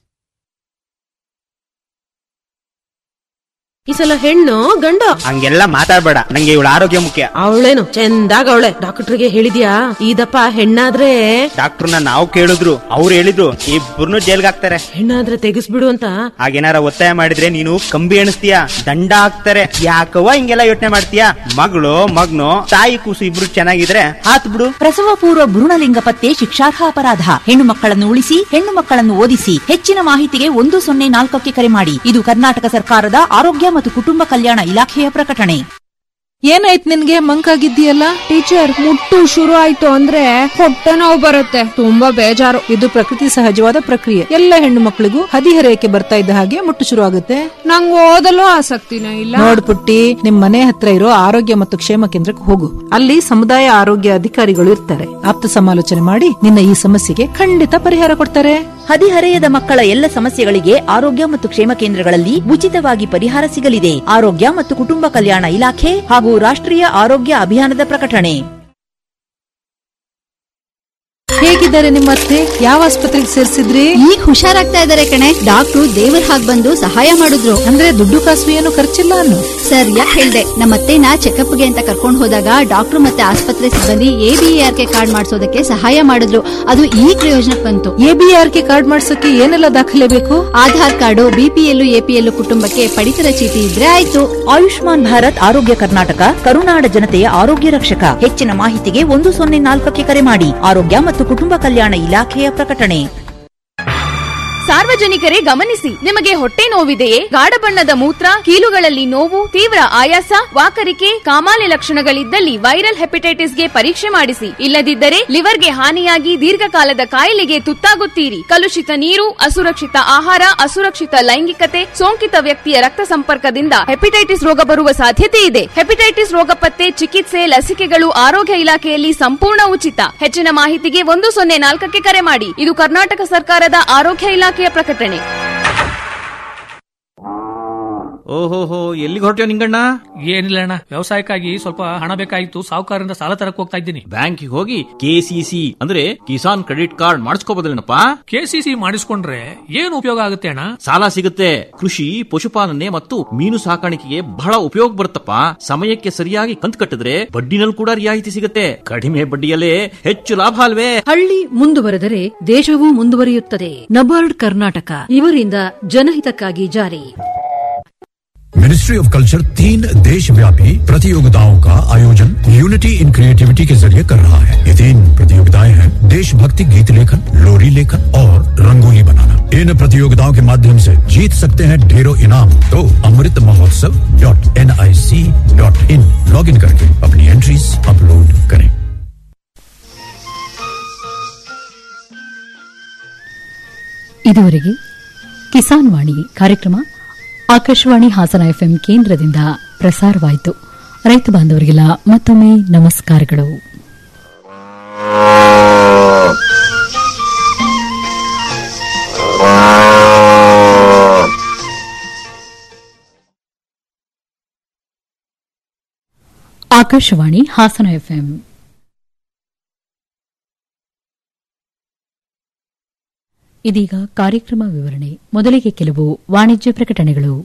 ಈ ಸಲ ಹೆಣ್ಣು ಗಂಡ ಹಂಗೆಲ್ಲ ಮಾತಾಡ್ಬೇಡ ನಂಗೆ ಇವಳ ಆರೋಗ್ಯ ಮುಖ್ಯ ಅವಳೇನು ಚಂದಾಗ ಅವಳೆ ಡಾಕ್ಟರ್ಗೆ ಹೇಳಿದ್ಯಾ ಇದಪ್ಪ ಹೆಣ್ಣಾದ್ರೆ ಡಾಕ್ಟರ್ನ ನಾವು ಕೇಳಿದ್ರು ಅವ್ರು ಹೇಳಿದ್ರು ಇಬ್ಬರನ್ನು ಜೈಲ್ಗೆ ಹಾಕ್ತಾರೆ ಹೆಣ್ಣಾದ್ರೆ ತೆಗಿಸ್ಬಿಡು ಅಂತ ಹಾಗೇನಾರ ಒತ್ತಾಯ ಮಾಡಿದ್ರೆ ನೀನು ಕಂಬಿ ಎಣಿಸ್ತೀಯ ದಂಡ ಹಾಕ್ತಾರೆ ಯಾಕವ್ವ ಹಿಂಗೆಲ್ಲ ಯೋಚನೆ ಮಾಡ್ತೀಯ ಮಗಳು ಮಗ್ನು ತಾಯಿ ಕೂಸು ಇಬ್ರು ಚೆನ್ನಾಗಿದ್ರೆ ಆತ್ ಬಿಡು ಪ್ರಸವ ಪೂರ್ವ ಭ್ರೂಣಲಿಂಗ ಪತ್ತೆ ಶಿಕ್ಷಾರ್ಹ ಅಪರಾಧ ಹೆಣ್ಣು ಮಕ್ಕಳನ್ನು ಉಳಿಸಿ ಹೆಣ್ಣು ಮಕ್ಕಳನ್ನು ಓದಿಸಿ ಹೆಚ್ಚಿನ ಮಾಹಿತಿಗೆ ಒಂದು ಸೊನ್ನೆ ನಾಲ್ಕಕ್ಕೆ ಕರೆ ಮಾಡಿ ಇದು ಕರ್ನಾಟಕ ಸರ್ಕಾರದ ಆರೋಗ್ಯ ಮತ್ತು ಕುಟುಂಬ ಕಲ್ಯಾಣ ಇಲಾಖೆಯ ಪ್ರಕಟಣೆ ಏನಾಯ್ತು ನಿನ್ಗೆ ಮಂಕಾಗಿದ್ದೀಯಲ್ಲ ಟೀಚರ್ ಮುಟ್ಟು ಶುರು ಆಯ್ತು ಅಂದ್ರೆ ಹೊಟ್ಟೆ ನೋವು ಬರುತ್ತೆ ತುಂಬಾ ಬೇಜಾರು ಇದು ಪ್ರಕೃತಿ ಸಹಜವಾದ ಪ್ರಕ್ರಿಯೆ ಎಲ್ಲ ಹೆಣ್ಣು ಮಕ್ಕಳಿಗೂ ಹದಿಹರೆಯಕ್ಕೆ ಬರ್ತಾ ಇದ್ದ ಹಾಗೆ ಮುಟ್ಟು ಶುರು ಆಗುತ್ತೆ ನಂಗೆ ಓದಲು ಆಸಕ್ತಿನೇ ಇಲ್ಲ ನೋಡ್ ಪುಟ್ಟಿ ನಿಮ್ ಮನೆ ಹತ್ರ ಇರೋ ಆರೋಗ್ಯ ಮತ್ತು ಕ್ಷೇಮ ಕೇಂದ್ರಕ್ಕೆ ಹೋಗು ಅಲ್ಲಿ ಸಮುದಾಯ ಆರೋಗ್ಯ ಅಧಿಕಾರಿಗಳು ಇರ್ತಾರೆ ಆಪ್ತ ಸಮಾಲೋಚನೆ ಮಾಡಿ ನಿನ್ನ ಈ ಸಮಸ್ಯೆಗೆ ಖಂಡಿತ ಪರಿಹಾರ ಕೊಡ್ತಾರೆ ಹದಿಹರೆಯದ ಮಕ್ಕಳ ಎಲ್ಲ ಸಮಸ್ಯೆಗಳಿಗೆ ಆರೋಗ್ಯ ಮತ್ತು ಕ್ಷೇಮ ಕೇಂದ್ರಗಳಲ್ಲಿ ಉಚಿತವಾಗಿ ಪರಿಹಾರ ಸಿಗಲಿದೆ ಆರೋಗ್ಯ ಮತ್ತು ಕುಟುಂಬ ಕಲ್ಯಾಣ ಇಲಾಖೆ ಹಾಗೂ ರಾಷ್ಟ್ರೀಯ ಆರೋಗ್ಯ ಅಭಿಯಾನದ ಪ್ರಕಟಣೆ ಹೇಗಿದ್ದಾರೆ ನಿಮ್ಮ ಅತ್ತೆ ಯಾವ ಆಸ್ಪತ್ರೆಗೆ ಸೇರಿಸಿದ್ರಿ ಈಗ ಹುಷಾರಾಗ್ತಾ ಇದಾರೆ ಕಣೆ ಡಾಕ್ಟ್ರು ದೇವ್ರ ಹಾಗ್ ಬಂದು ಸಹಾಯ ಮಾಡಿದ್ರು ಅಂದ್ರೆ ದುಡ್ಡು ಕಾಸು ಏನು ಖರ್ಚಿಲ್ಲ ಅನ್ನು ಸರ್ ಯಾಕೆ ಹೇಳ್ದೆ ನಮ್ಮ ಅತ್ತೆನ ಚೆಕಪ್ಗೆ ಅಂತ ಕರ್ಕೊಂಡು ಹೋದಾಗ ಡಾಕ್ಟ್ರು ಮತ್ತೆ ಆಸ್ಪತ್ರೆ ಸಿಬ್ಬಂದಿ ಎಬಿಆರ್ ಕೆ ಕಾರ್ಡ್ ಮಾಡಿಸೋದಕ್ಕೆ ಸಹಾಯ ಮಾಡಿದ್ರು ಅದು ಈ ಪ್ರಯೋಜನಕ್ಕೆ ಬಂತು ಎಬಿಆರ್ ಕೆ ಕಾರ್ಡ್ ಮಾಡ್ಸಕ್ಕೆ ಏನೆಲ್ಲ ದಾಖಲೆ ಬೇಕು ಆಧಾರ್ ಕಾರ್ಡು ಬಿಪಿಎಲ್ ಎಪಿಎಲ್ ಕುಟುಂಬಕ್ಕೆ ಪಡಿತರ ಚೀಟಿ ಇದ್ರೆ ಆಯ್ತು ಆಯುಷ್ಮಾನ್ ಭಾರತ್ ಆರೋಗ್ಯ ಕರ್ನಾಟಕ ಕರುನಾಡ ಜನತೆಯ ಆರೋಗ್ಯ ರಕ್ಷಕ ಹೆಚ್ಚಿನ ಮಾಹಿತಿಗೆ ಒಂದು ಸೊನ್ನೆ ನಾಲ್ಕಕ್ಕೆ ಕರೆ ಮಾಡಿ ಆರೋಗ್ಯ ಮತ್ತು ಕುಟುಂಬ ಕಲ್ಯಾಣ ಇಲಾಖೆಯ ಪ್ರಕಟಣೆ ಸಾರ್ವಜನಿಕರೇ ಗಮನಿಸಿ ನಿಮಗೆ ಹೊಟ್ಟೆ ನೋವಿದೆಯೇ ಗಾಢ ಬಣ್ಣದ ಮೂತ್ರ ಕೀಲುಗಳಲ್ಲಿ ನೋವು ತೀವ್ರ ಆಯಾಸ ವಾಕರಿಕೆ ಕಾಮಾಲೆ ಲಕ್ಷಣಗಳಿದ್ದಲ್ಲಿ ವೈರಲ್ ಹೆಪಟೈಟಿಸ್ಗೆ ಪರೀಕ್ಷೆ ಮಾಡಿಸಿ ಇಲ್ಲದಿದ್ದರೆ ಲಿವರ್ಗೆ ಹಾನಿಯಾಗಿ ದೀರ್ಘಕಾಲದ ಕಾಯಿಲೆಗೆ ತುತ್ತಾಗುತ್ತೀರಿ ಕಲುಷಿತ ನೀರು ಅಸುರಕ್ಷಿತ ಆಹಾರ ಅಸುರಕ್ಷಿತ ಲೈಂಗಿಕತೆ ಸೋಂಕಿತ ವ್ಯಕ್ತಿಯ ರಕ್ತ ಸಂಪರ್ಕದಿಂದ ಹೆಪಟೈಟಿಸ್ ರೋಗ ಬರುವ ಸಾಧ್ಯತೆ ಇದೆ ಹೆಪಟೈಟಿಸ್ ರೋಗ ಪತ್ತೆ ಚಿಕಿತ್ಸೆ ಲಸಿಕೆಗಳು ಆರೋಗ್ಯ ಇಲಾಖೆಯಲ್ಲಿ ಸಂಪೂರ್ಣ ಉಚಿತ ಹೆಚ್ಚಿನ ಮಾಹಿತಿಗೆ ಒಂದು ಸೊನ್ನೆ ನಾಲ್ಕಕ್ಕೆ ಕರೆ ಮಾಡಿ ಇದು ಕರ್ನಾಟಕ ಸರ್ಕಾರದ ಆರೋಗ್ಯ ಇಲಾಖೆಯ ಪ್ರಕಟಣೆ ಓಹೋಹೋ ಎಲ್ಲಿಗೆ ಹೊರಟ್ಯೋ ನಿಂಗಣ್ಣ ಏನಿಲ್ಲ ಅಣ್ಣ ವ್ಯವಸಾಯಕ್ಕಾಗಿ ಸ್ವಲ್ಪ ಹಣ ಬೇಕಾಗಿತ್ತು ಸಾಹುಕಾರರಿಂದ ಸಾಲ ತರಕ್ ಹೋಗ್ತಾ ಇದ್ದೀನಿ ಬ್ಯಾಂಕಿಗೆ ಹೋಗಿ ಕೆಸಿಸಿ ಅಂದ್ರೆ ಕಿಸಾನ್ ಕ್ರೆಡಿಟ್ ಕಾರ್ಡ್ ಮಾಡಿಸ್ಕೋಬೋದಲ್ಲೇನಪ್ಪ ಕೆಸಿಸಿ ಮಾಡಿಸ್ಕೊಂಡ್ರೆ ಏನು ಉಪಯೋಗ ಆಗುತ್ತೆ ಅಣ್ಣ ಸಾಲ ಸಿಗುತ್ತೆ ಕೃಷಿ ಪಶುಪಾಲನೆ ಮತ್ತು ಮೀನು ಸಾಕಾಣಿಕೆಗೆ ಬಹಳ ಉಪಯೋಗ ಬರುತ್ತಪ್ಪ ಸಮಯಕ್ಕೆ ಸರಿಯಾಗಿ ಕಂತು ಕಟ್ಟಿದ್ರೆ ಬಡ್ಡಿನಲ್ಲಿ ಕೂಡ ರಿಯಾಯಿತಿ ಸಿಗುತ್ತೆ ಕಡಿಮೆ ಬಡ್ಡಿಯಲ್ಲೇ ಹೆಚ್ಚು ಲಾಭ ಅಲ್ವೇ ಹಳ್ಳಿ ಮುಂದುವರೆದರೆ ದೇಶವೂ ಮುಂದುವರಿಯುತ್ತದೆ ನಬಾರ್ಡ್ ಕರ್ನಾಟಕ ಇವರಿಂದ ಜನಹಿತಕ್ಕಾಗಿ ಜಾರಿ मिनिस्ट्री ऑफ कल्चर तीन देश व्यापी प्रतियोगिताओं का आयोजन यूनिटी इन क्रिएटिविटी के जरिए कर रहा है ये तीन प्रतियोगिताएं हैं देशभक्ति गीत लेखन लोरी लेखन और रंगोली बनाना इन प्रतियोगिताओं के माध्यम से जीत सकते हैं ढेरों इनाम तो Amrit Mahotsav dot N I C dot in log in करके अपनी एंट्रीज अपलोड करें ಇದುವರೆಗೆ ಕಿಸಾನ್ ವಾಣಿ ಕಾರ್ಯಕ್ರಮ ಆಕಾಶವಾಣಿ ಹಾಸನ ಎಫ್ಎಂ ಕೇಂದ್ರದಿಂದ ಪ್ರಸಾರವಾಯಿತು ರೈತ ಬಾಂಧವರಿಗೆಲ್ಲ ಮತ್ತೊಮ್ಮೆ ನಮಸ್ಕಾರಗಳು ಆಕಾಶವಾಣಿ ಹಾಸನ ಎಫ್ಎಂ ಇದೀಗ ಕಾರ್ಯಕ್ರಮ ವಿವರಣೆ ಮೊದಲಿಗೆ ಕೆಲವು ವಾಣಿಜ್ಯ ಪ್ರಕಟಣೆಗಳು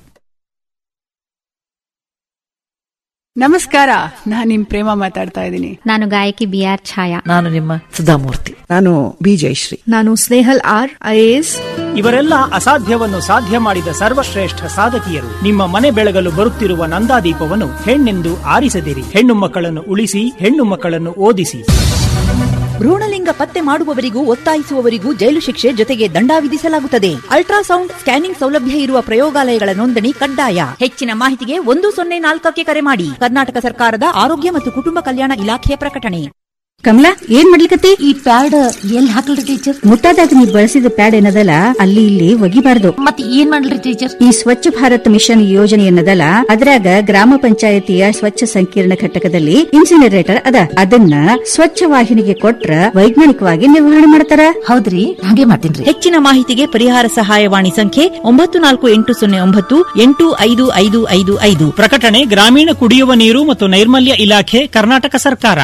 ನಮಸ್ಕಾರ ನಾನು ನಿಮ್ ಪ್ರೇಮ ಮಾತಾಡ್ತಾ ಇದ್ದೀನಿ ನಾನು ಗಾಯಕಿ ಬಿ ಆರ್ ಛಾಯಾ ನಾನು ನಿಮ್ಮ ಸುಧಾಮೂರ್ತಿ ನಾನು ಬಿ ಜಯಶ್ರೀ ನಾನು ಸ್ನೇಹಲ್ ಆರ್ ಐಎಎಸ್ ಇವರೆಲ್ಲ ಅಸಾಧ್ಯವನ್ನು ಸಾಧ್ಯ ಮಾಡಿದ ಸರ್ವಶ್ರೇಷ್ಠ ಸಾಧಕಿಯರು ನಿಮ್ಮ ಮನೆ ಬೆಳಗಲು ಬರುತ್ತಿರುವ ನಂದಾದೀಪವನ್ನು ಹೆಣ್ಣೆಂದು ಆರಿಸದಿರಿ ಹೆಣ್ಣು ಮಕ್ಕಳನ್ನು ಉಳಿಸಿ ಹೆಣ್ಣು ಮಕ್ಕಳನ್ನು ಓದಿಸಿ ಭ್ರೂಣಲಿಂಗ ಪತ್ತೆ ಮಾಡುವವರಿಗೂ ಒತ್ತಾಯಿಸುವವರಿಗೂ ಜೈಲು ಶಿಕ್ಷೆ ಜೊತೆಗೆ ದಂಡ ವಿಧಿಸಲಾಗುತ್ತದೆ ಅಲ್ಟ್ರಾಸೌಂಡ್ ಸ್ಕ್ಯಾನಿಂಗ್ ಸೌಲಭ್ಯ ಇರುವ ಪ್ರಯೋಗಾಲಯಗಳ ನೋಂದಣಿ ಕಡ್ಡಾಯ ಹೆಚ್ಚಿನ ಮಾಹಿತಿಗೆ ಒಂದು ಸೊನ್ನೆ ನಾಲ್ಕಕ್ಕೆ ಕರೆ ಮಾಡಿ ಕರ್ನಾಟಕ ಸರ್ಕಾರದ ಆರೋಗ್ಯ ಮತ್ತು ಕುಟುಂಬ ಕಲ್ಯಾಣ ಇಲಾಖೆಯ ಪ್ರಕಟಣೆ ಕಮಲಾ ಏನ್ ಮಾಡ್ಲಿಕತ್ತಿ ಈ ಪ್ಯಾಡ್ ಎಲ್ಲಿ ಹಾಕಲ್ರಿ ಟೀಚರ್ ಮುಟ್ಟಾದಾಗ ನೀವು ಬಳಸಿದ ಪ್ಯಾಡ್ ಏನದಲ್ಲ ಅಲ್ಲಿ ಇಲ್ಲಿ ಒಗಿಬಾರ್ದು ಮತ್ತೆ ಏನ್ ಮಾಡ್ಲಿ ಟೀಚರ್ ಈ ಸ್ವಚ್ಛ ಭಾರತ್ ಮಿಷನ್ ಯೋಜನೆ ಏನದಲ್ಲ ಅದ್ರಾಗ ಗ್ರಾಮ ಪಂಚಾಯತಿಯ ಸ್ವಚ್ಛ ಸಂಕೀರ್ಣ ಘಟಕದಲ್ಲಿ ಇನ್ಸಿನರೇಟರ್ ಅದ ಅದನ್ನ ಸ್ವಚ್ಛ ವಾಹಿನಿಗೆ ಕೊಟ್ರ ವೈಜ್ಞಾನಿಕವಾಗಿ ನಿರ್ವಹಣೆ ಮಾಡ್ತಾರ ಹೌದ್ರಿ ಹಾಗೆ ಮಾಡ್ತೀನಿ ಹೆಚ್ಚಿನ ಮಾಹಿತಿಗೆ ಪರಿಹಾರ ಸಹಾಯವಾಣಿ ಸಂಖ್ಯೆ ಒಂಬತ್ತು ನಾಲ್ಕು ಎಂಟು ಸೊನ್ನೆ ಒಂಬತ್ತು ಎಂಟು ಐದು ಐದು ಐದು ಐದು ಪ್ರಕಟಣೆ ಗ್ರಾಮೀಣ ಕುಡಿಯುವ ನೀರು ಮತ್ತು ನೈರ್ಮಲ್ಯ ಇಲಾಖೆ ಕರ್ನಾಟಕ ಸರ್ಕಾರ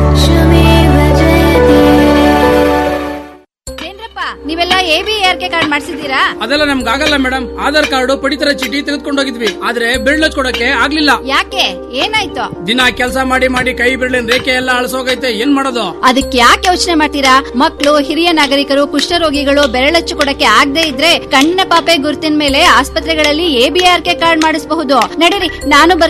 ನೀವೆಲ್ಲ A B R K card ಮಾಡಿಸಿದ್ದೀರಾ ಅದೆಲ್ಲ ನಮ್ಗೆ ಆಗಲ್ಲ ಮೇಡಮ್ ಆಧಾರ್ ಕಾರ್ಡ್ ಪಡಿತರ ಚೀಟಿ ತೆಗೆದುಕೊಂಡು ಹೋಗಿದ್ವಿ ಆದ್ರೆ ಬಿರ್ಳ ಕೊಡಕ್ಕೆ ಆಗ್ಲಿಲ್ಲ ಯಾಕೆ ಏನಾಯ್ತು ದಿನ ಕೆಲಸ ಮಾಡಿ ಮಾಡಿ ಕೈ ಬಿರ್ಲಿನ ರೇಖೆ ಎಲ್ಲ ಅಳಸೋಗೈತೆ ಏನ್ ಮಾಡೋದು ಅದಕ್ಕೆ ಯಾಕೆ ಯೋಚನೆ ಮಾಡ್ತೀರಾ ಮಕ್ಕಳು ಹಿರಿಯ ನಾಗರಿಕರು ಕುಷ್ಠರೋಗಿಗಳು ಬೆರಳಚ್ಚು ಕೊಡಕ್ಕೆ ಆಗದೆ ಇದ್ರೆ ಕಣ್ಣಿನ ಪಾಪೆ ಗುರುತಿನ ಮೇಲೆ ಆಸ್ಪತ್ರೆಗಳಲ್ಲಿ ಎಬಿಆರ್ ಕೆ ಕಾರ್ಡ್ ಮಾಡಿಸಬಹುದು ನಡೀರಿ ನಾನು